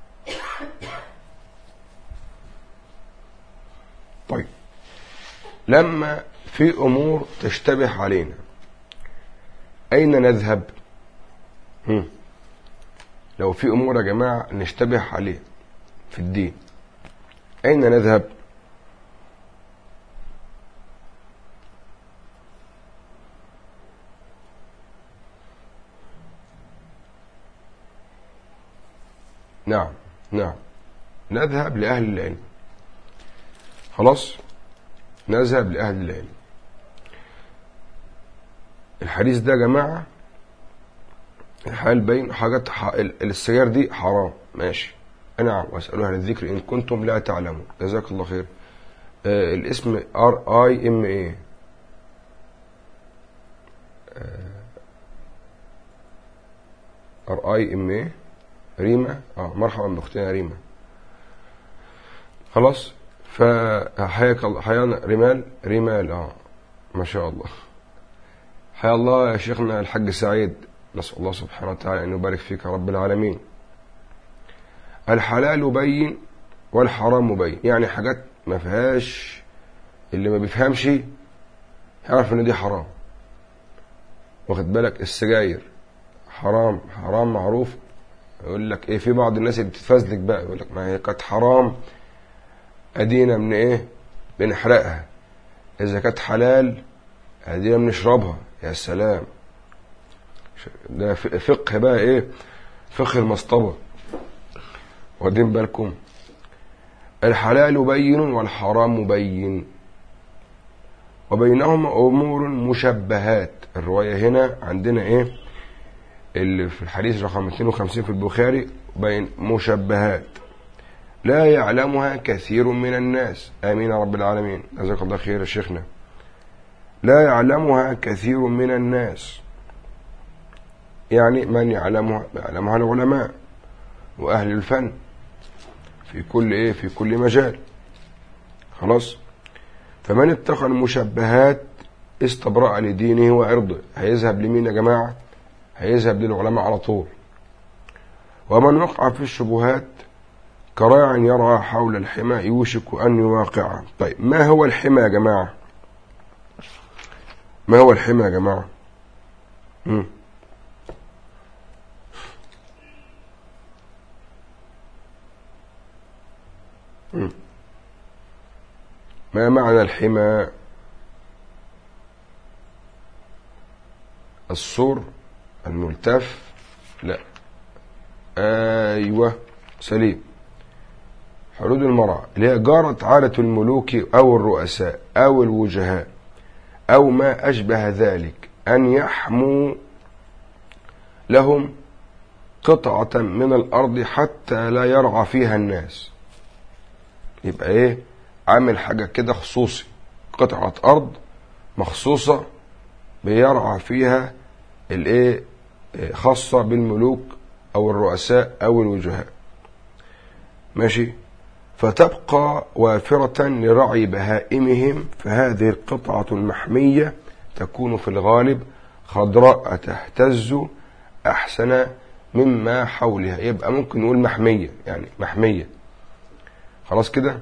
طيب لما في أمور تشتبه علينا أين نذهب هم. لو في أمور يا جماعة نشتبه عليها في الدين أين نذهب نعم نعم نذهب لأهل العلم خلاص نذهب لأهل العلم الحديث ده يا جماعة الحال بين حاجات ح... السجاير دي حرام ماشي نعم واسألوا أهل الذكر إن كنتم لا تعلمون جزاك الله خير آه الاسم ار اي ام اي ار اي ام اي ريما اه مرحبا باختنا ريما خلاص فحياك الله حيانا رمال رمال اه ما شاء الله حيا الله يا شيخنا الحاج سعيد نسأل الله سبحانه وتعالى أن يبارك فيك يا رب العالمين الحلال بين والحرام مبين يعني حاجات ما فيهاش اللي ما بيفهمش يعرف ان دي حرام واخد بالك السجاير حرام حرام معروف يقول لك ايه في بعض الناس اللي بتتفزلك بقى يقول لك ما هي كانت حرام ادينا من ايه بنحرقها اذا كانت حلال ادينا بنشربها يا سلام ده فقه بقى ايه فقه المصطبه واخدين بالكم الحلال بين والحرام بين وبينهما امور مشبهات الروايه هنا عندنا ايه اللي في الحديث رقم 52 في البخاري بين مشبهات لا يعلمها كثير من الناس امين يا رب العالمين جزاك الله خير يا شيخنا لا يعلمها كثير من الناس يعني من يعلمها يعلمها العلماء واهل الفن في كل ايه في كل مجال خلاص فمن اتقى المشبهات استبرأ لدينه وعرضه هيذهب لمين يا جماعه هيذهب للعلماء على طول ومن وقع في الشبهات كراع يرعى حول الحمى يوشك أن يواقعه طيب ما هو الحمى يا جماعة ما هو الحمى يا جماعة مم. مم. ما معنى الحمى السور الملتف لا ايوه سليم حدود المرأة اللي هي جارت عادة الملوك او الرؤساء او الوجهاء او ما اشبه ذلك ان يحموا لهم قطعة من الارض حتى لا يرعى فيها الناس يبقى ايه عامل حاجة كده خصوصي قطعة ارض مخصوصة بيرعى فيها الايه خاصة بالملوك أو الرؤساء أو الوجهاء ماشي فتبقى وافرة لرعي بهائمهم فهذه القطعة المحمية تكون في الغالب خضراء تهتز أحسن مما حولها يبقى ممكن نقول محمية يعني محمية خلاص كده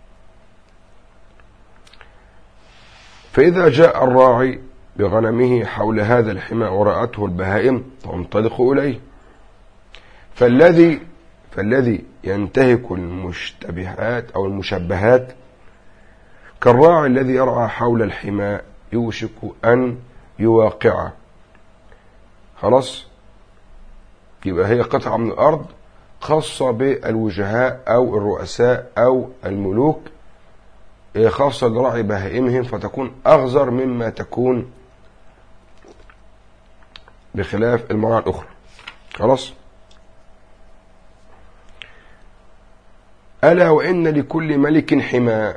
فإذا جاء الراعي بغنمه حول هذا الحمى ورأته البهائم تنطلق إليه فالذي فالذي ينتهك المشتبهات أو المشبهات كالراعي الذي يرعى حول الحمى يوشك أن يواقعه خلاص يبقى هي قطعة من الأرض خاصة بالوجهاء أو الرؤساء أو الملوك هي خاصة لرعي بهائمهم فتكون أغزر مما تكون بخلاف المرأة الأخرى خلاص ألا وإن لكل ملك حمى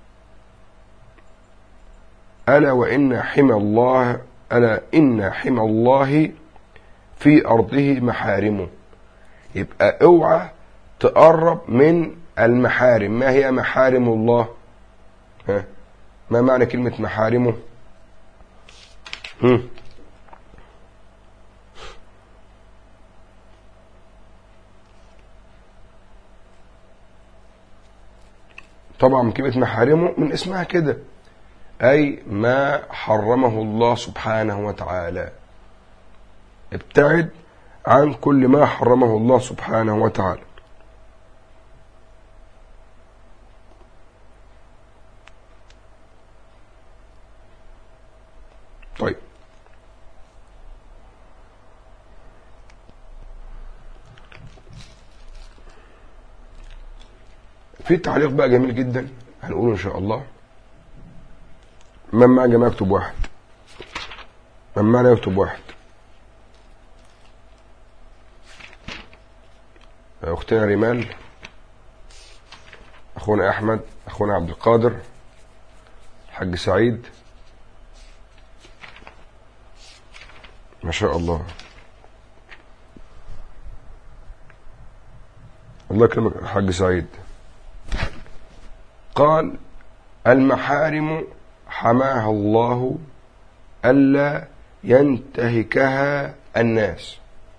ألا وإن حمى الله ألا إن حمى الله في أرضه محارمه يبقى اوعى تقرب من المحارم ما هي محارم الله ها ما معنى كلمة محارمه هم. طبعا كلمة محارمه من اسمها كده أي ما حرمه الله سبحانه وتعالى ابتعد عن كل ما حرمه الله سبحانه وتعالى طيب في تعليق بقى جميل جدا هنقوله ان شاء الله من معنا جماعة يكتب واحد من معنا يكتب واحد اختنا ريمال اخونا احمد اخونا عبد القادر حاج سعيد ما شاء الله الله يكرمك حاج سعيد قال المحارم حماها الله ألا ينتهكها الناس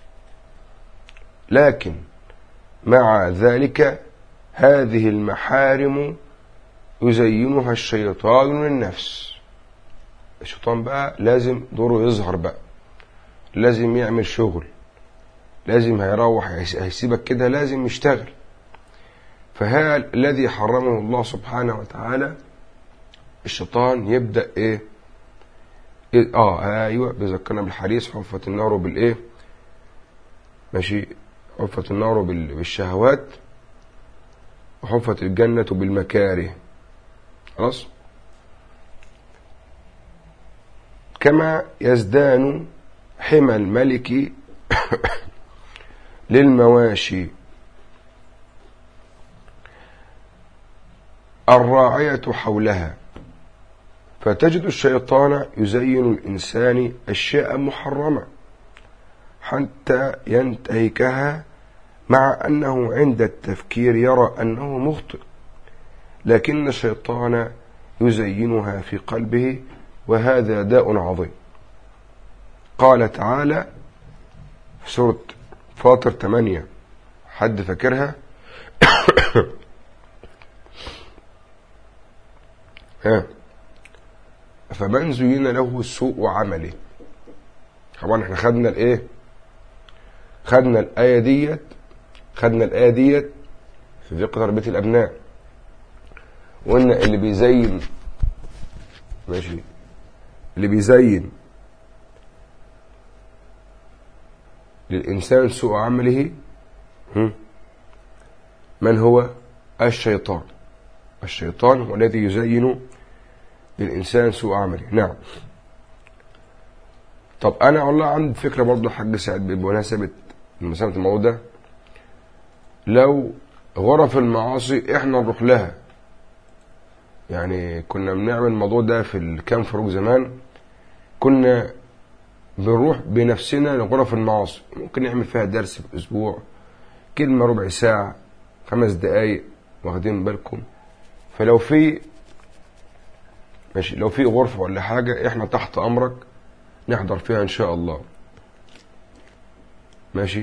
لكن مع ذلك هذه المحارم يزينها الشيطان للنفس الشيطان بقى لازم دوره يظهر بقى لازم يعمل شغل لازم هيروح هيسيبك كده لازم يشتغل فهذا الذي حرمه الله سبحانه وتعالى الشيطان يبدأ ايه, إيه اه ايوه بيذكرنا بالحديث حفت النار بالايه ماشي حفت النار بالشهوات وحفت الجنة بالمكاره خلاص كما يزدان حمى الملك للمواشي الراعية حولها فتجد الشيطان يزين الإنسان أشياء محرمة حتى ينتهكها مع أنه عند التفكير يرى أنه مخطئ لكن الشيطان يزينها في قلبه وهذا داء عظيم قال تعالى في سورة فاطر 8 حد فاكرها ها فمن زين له سوء عمله طبعا احنا خدنا الايه خدنا الايه ديت خدنا الايه ديت في فقه تربيه الابناء وقلنا اللي بيزين ماشي اللي بيزين للإنسان سوء عمله من هو الشيطان الشيطان هو الذي يزين للإنسان سوء عمله نعم طب أنا والله عندي فكرة برضه حاج سعد بمناسبة مسألة الموضوع ده لو غرف المعاصي احنا نروح لها يعني كنا بنعمل الموضوع ده في الكام فروق زمان كنا بنروح بنفسنا لغرف المعاصي ممكن نعمل فيها درس في الأسبوع كلمة ربع ساعة خمس دقايق واخدين بالكم فلو في ماشي لو في غرفة ولا حاجة احنا تحت امرك نحضر فيها ان شاء الله ماشي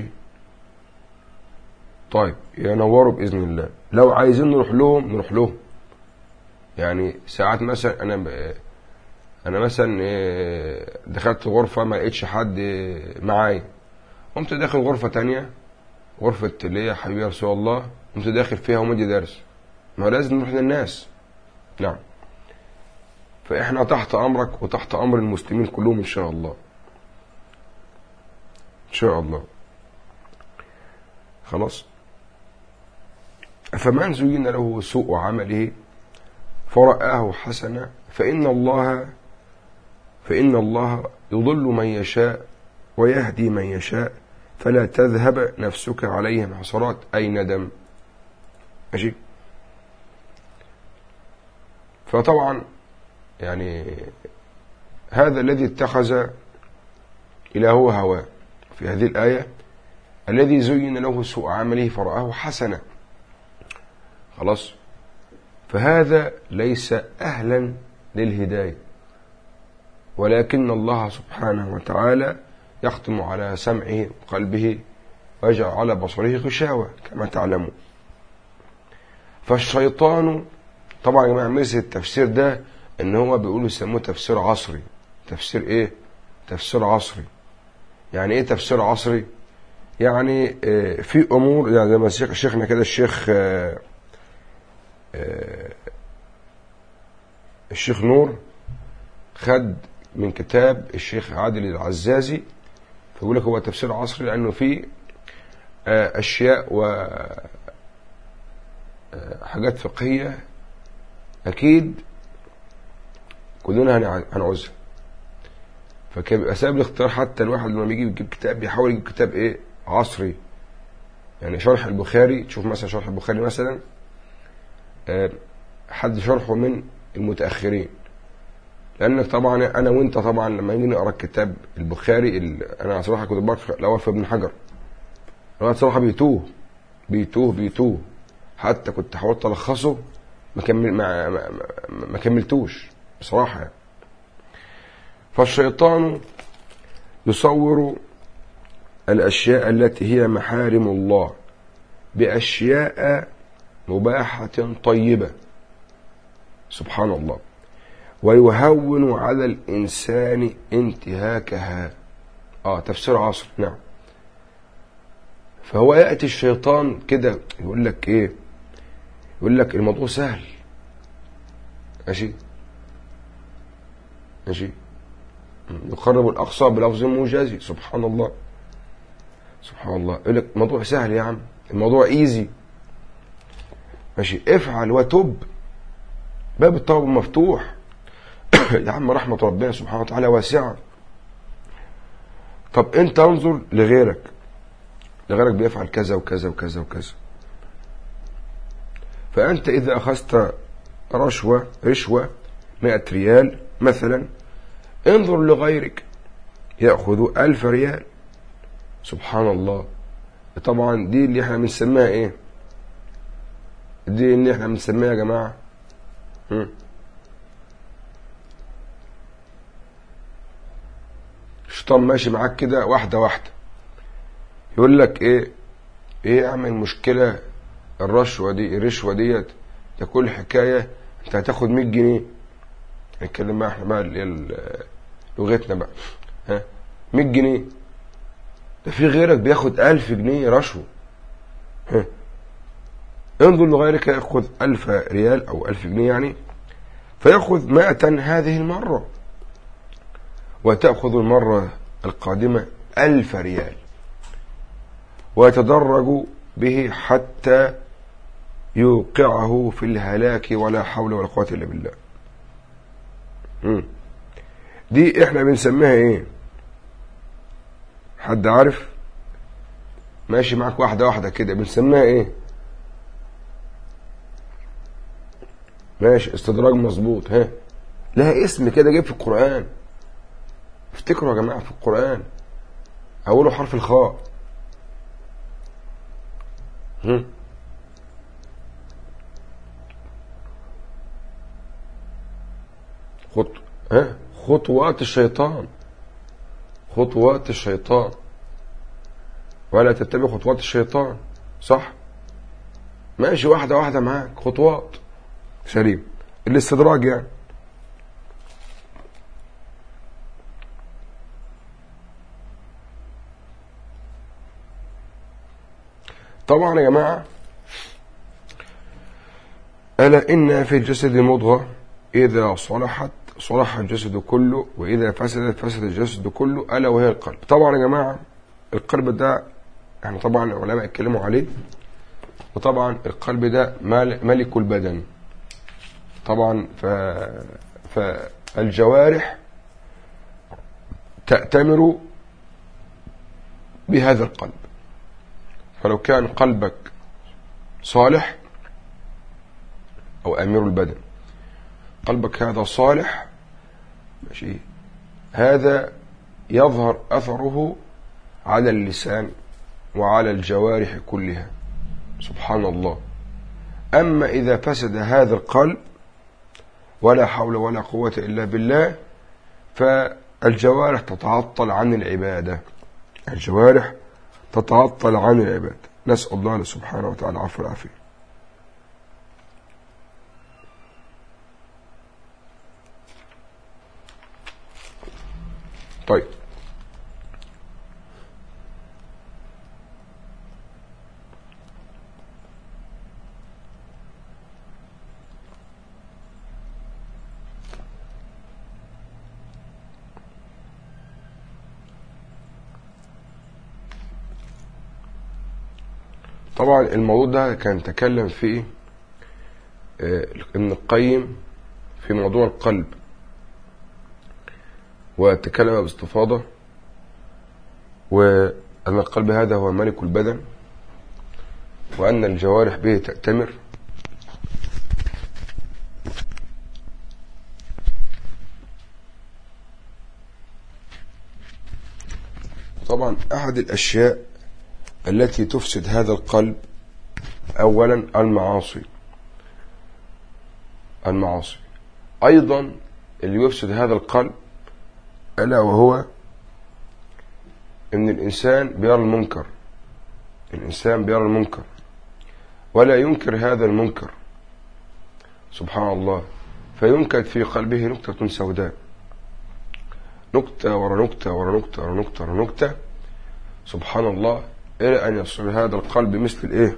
طيب ينوروا باذن الله لو عايزين نروح لهم نروح لهم يعني ساعات مثلا انا ب... انا مثلا إيه، دخلت غرفه ما لقيتش حد معايا قمت داخل غرفه تانية غرفه اللي هي حبيبي يا رسول الله قمت داخل فيها ومدي درس ما هو لازم نروح للناس نعم فاحنا تحت امرك وتحت امر المسلمين كلهم ان شاء الله ان شاء الله خلاص فمن زين له سوء عمله فرآه حسنا فإن الله فإن الله يضل من يشاء ويهدي من يشاء فلا تذهب نفسك عليهم حسرات أي ندم ماشي فطبعا يعني هذا الذي اتخذ إلهه هواه في هذه الآية الذي زين له سوء عمله فرآه حسنا خلاص فهذا ليس أهلا للهداية ولكن الله سبحانه وتعالى يختم على سمعه وقلبه ويجعل على بصره غشاوة كما تعلمون فالشيطان طبعا يا جماعة مثل التفسير ده ان هو بيقولوا يسموه تفسير عصري تفسير ايه تفسير عصري يعني ايه تفسير عصري يعني آه، في امور يعني زي ما شيخنا كده الشيخ آه، آه، الشيخ نور خد من كتاب الشيخ عادل العزازي فيقول لك هو تفسير عصري لانه فيه اشياء و حاجات فقهيه اكيد كلنا هنعوزها فكان بيبقى سبب الاختيار حتى الواحد لما بيجي يجيب كتاب بيحاول يجيب كتاب ايه عصري يعني شرح البخاري تشوف مثلا شرح البخاري مثلا آه، حد شرحه من المتاخرين لانك طبعا انا وانت طبعا لما نيجي نقرا كتاب البخاري انا صراحه كنت بقرا الاول في ابن حجر انا صراحه بيتوه بيتوه بيتوه حتى كنت حاولت الخصه ما كمل ما, ما, ما كملتوش بصراحه يعني. فالشيطان يصور الاشياء التي هي محارم الله باشياء مباحه طيبه سبحان الله ويهون على الانسان انتهاكها اه تفسير عصر نعم فهو ياتي الشيطان كده يقول لك ايه يقول لك الموضوع سهل ماشي ماشي يقرب الأقصى بلفظ موجزي سبحان الله سبحان الله يقول لك الموضوع سهل يا عم الموضوع ايزي ماشي افعل وتب باب التوبة مفتوح يا عم رحمة ربنا سبحانه وتعالى واسعة طب انت انظر لغيرك لغيرك بيفعل كذا وكذا وكذا وكذا فأنت إذا أخذت رشوة رشوة مئة ريال مثلا انظر لغيرك يأخذ ألف ريال سبحان الله طبعا دي اللي احنا بنسميها ايه دي اللي احنا بنسميها يا جماعة الشيطان ماشي معاك كده واحدة واحدة يقول لك ايه ايه اعمل مشكلة الرشوة دي الرشوة ديت ده كل حكاية انت هتاخد 100 جنيه نتكلم بقى احنا بقى لغتنا بقى ها 100 جنيه ده في غيرك بياخد 1000 جنيه رشوة ها انظر لغيرك ياخذ 1000 ريال او 1000 جنيه يعني فياخذ 100 هذه المرة وتأخذ المرة القادمة ألف ريال ويتدرج به حتى يوقعه في الهلاك ولا حول ولا قوة إلا بالله دي احنا بنسميها ايه حد عارف ماشي معاك واحدة واحدة كده بنسميها ايه ماشي استدراج مظبوط ها لها اسم كده جاي في القرآن افتكروا يا جماعة في القرآن أوله حرف الخاء هم خط... ها خطوات الشيطان خطوات الشيطان ولا تتبع خطوات الشيطان صح ماشي واحدة واحدة معاك خطوات سليم الاستدراج يعني طبعا يا جماعة ألا إن في الجسد مضغة إذا صلحت صلح الجسد كله وإذا فسدت فسد الجسد كله ألا وهي القلب طبعا يا جماعة القلب ده يعني طبعا العلماء اتكلموا عليه وطبعا القلب ده ملك البدن طبعا ف... فالجوارح تأتمر بهذا القلب فلو كان قلبك صالح أو أمير البدن قلبك هذا صالح ماشي هذا يظهر أثره على اللسان وعلى الجوارح كلها سبحان الله أما إذا فسد هذا القلب ولا حول ولا قوة إلا بالله فالجوارح تتعطل عن العبادة الجوارح تتعطل عن العبادة نسأل الله سبحانه وتعالى عفو العافية طيب طبعا الموضوع ده كان تكلم فيه آه، ابن القيم في موضوع القلب وتكلم باستفاضة وأن القلب هذا هو ملك البدن وأن الجوارح به تأتمر طبعا أحد الأشياء التي تفسد هذا القلب أولا المعاصي المعاصي أيضا اللي يفسد هذا القلب ألا وهو إن الإنسان بيرى المنكر الإنسان بيرى المنكر ولا ينكر هذا المنكر سبحان الله فينكت في قلبه نكتة سوداء نكتة ورا نكتة ورا نكتة ورا نكتة ورا نكتة سبحان الله إلى أن يصير هذا القلب مثل الإيه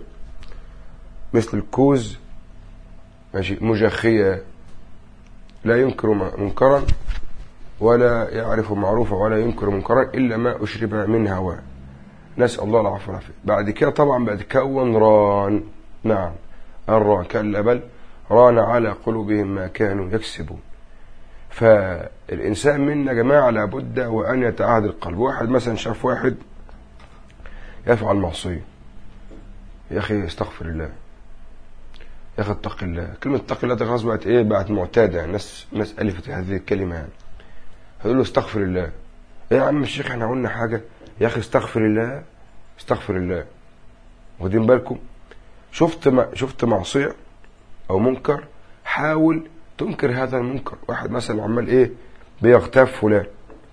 مثل الكوز ماشي مجخية لا ينكر منكرا ولا يعرف معروفا ولا ينكر منكرا إلا ما أشرب من هواه نسأل الله العفو والعافية بعد كده طبعا بعد كون ران نعم الران كلا بل ران على قلوبهم ما كانوا يكسبون فالإنسان منا جماعة لابد وأن يتعاهد القلب واحد مثلا شاف واحد يفعل معصية يا أخي استغفر الله يا أخي اتق الله كلمة اتق الله خلاص بقت إيه بقت معتادة الناس الناس ألفت هذه الكلمة يعني هيقول له استغفر الله إيه يا عم الشيخ احنا قلنا حاجة يا أخي استغفر الله استغفر الله واخدين بالكم شفت ما شفت معصية أو منكر حاول تنكر هذا المنكر واحد مثلا عمال إيه بيغتاب فلان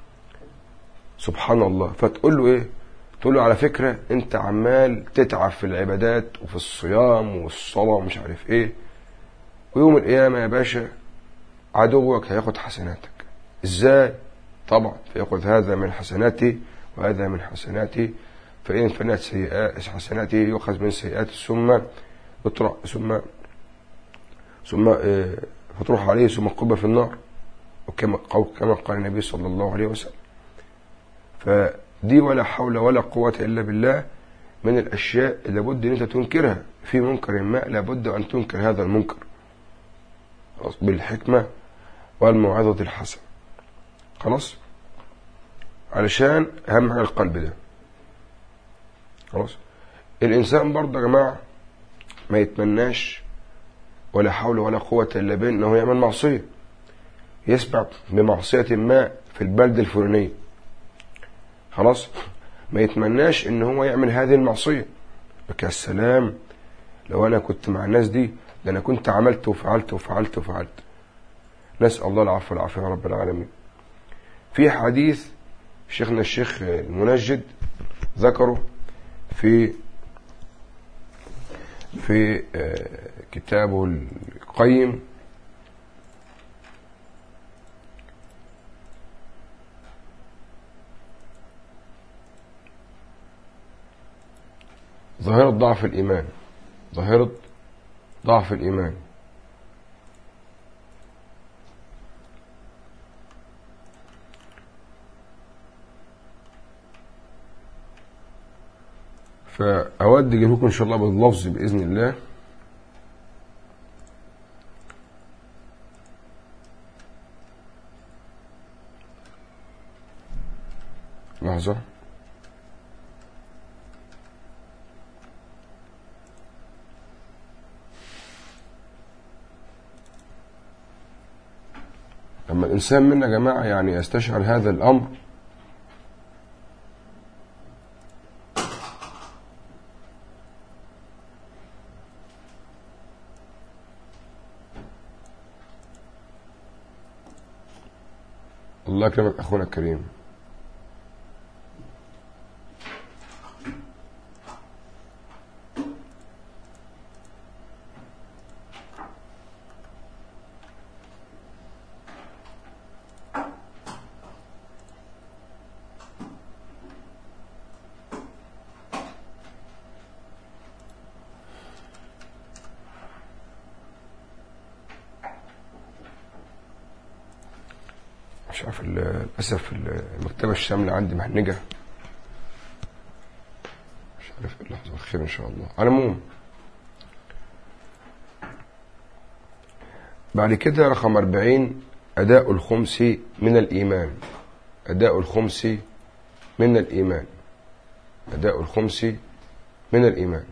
سبحان الله فتقول له إيه تقول له على فكرة انت عمال تتعب في العبادات وفي الصيام والصلاة ومش عارف ايه ويوم القيامة يا باشا عدوك هياخد حسناتك ازاي طبعا فياخد هذا من حسناتي وهذا من حسناتي فإن فنت سيئات حسناته يؤخذ من سيئات ثم يطرح ثم ثم اه فتروح عليه ثم قبة في النار وكما كما قال النبي صلى الله عليه وسلم ف دي ولا حول ولا قوة إلا بالله من الأشياء اللي لابد أن أنت تنكرها في منكر ما لابد أن تنكر هذا المنكر بالحكمة والموعظة الحسنة خلاص علشان أهم حاجة القلب ده خلاص الإنسان برضه يا جماعة ما يتمناش ولا حول ولا قوة إلا بالله أنه يعمل معصية يسبق بمعصية ما في البلد الفلانية خلاص ما يتمناش ان هو يعمل هذه المعصية لك يا السلام لو انا كنت مع الناس دي ده انا كنت عملت وفعلت وفعلت وفعلت نسأل الله العفو والعافية يا رب العالمين في حديث شيخنا الشيخ المنجد ذكره في في آه، كتابه القيم ظاهرة ضعف الإيمان ظاهرة ضعف الإيمان فأود أجيبكم إن شاء الله باللفظ بإذن الله لحظة لما الإنسان منا يا جماعة يعني يستشعر هذا الأمر الله يكرمك أخونا الكريم مش عارف ال- للأسف المكتبة الشاملة عندي مهنجة مش عارف ايه اللحظة الخير إن شاء الله على العموم بعد كده رقم 40 أداء الخمس من الإيمان أداء الخمس من الإيمان أداء الخمس من الإيمان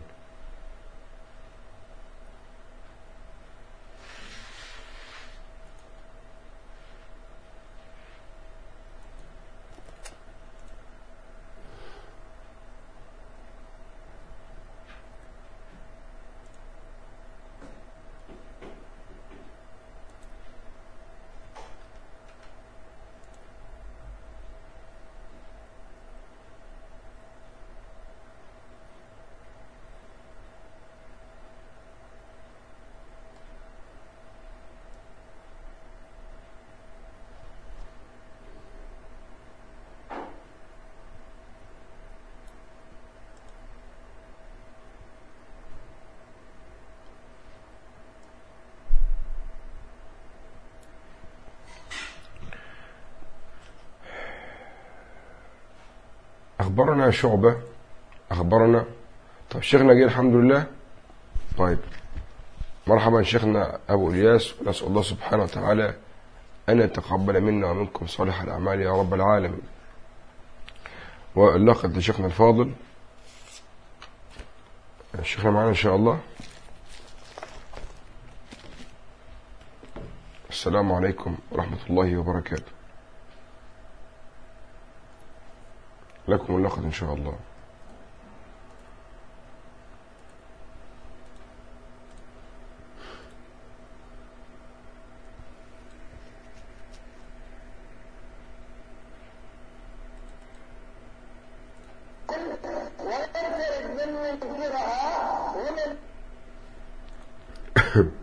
أخبرنا شعبة أخبرنا طيب شيخنا جه الحمد لله طيب مرحبا شيخنا أبو إلياس نسأل الله سبحانه وتعالى أن يتقبل منا ومنكم صالح الأعمال يا رب العالمين واللقد لشيخنا الفاضل شيخنا معنا إن شاء الله السلام عليكم ورحمة الله وبركاته لكم اللقد إن شاء الله وينفرد من ينكرها ومن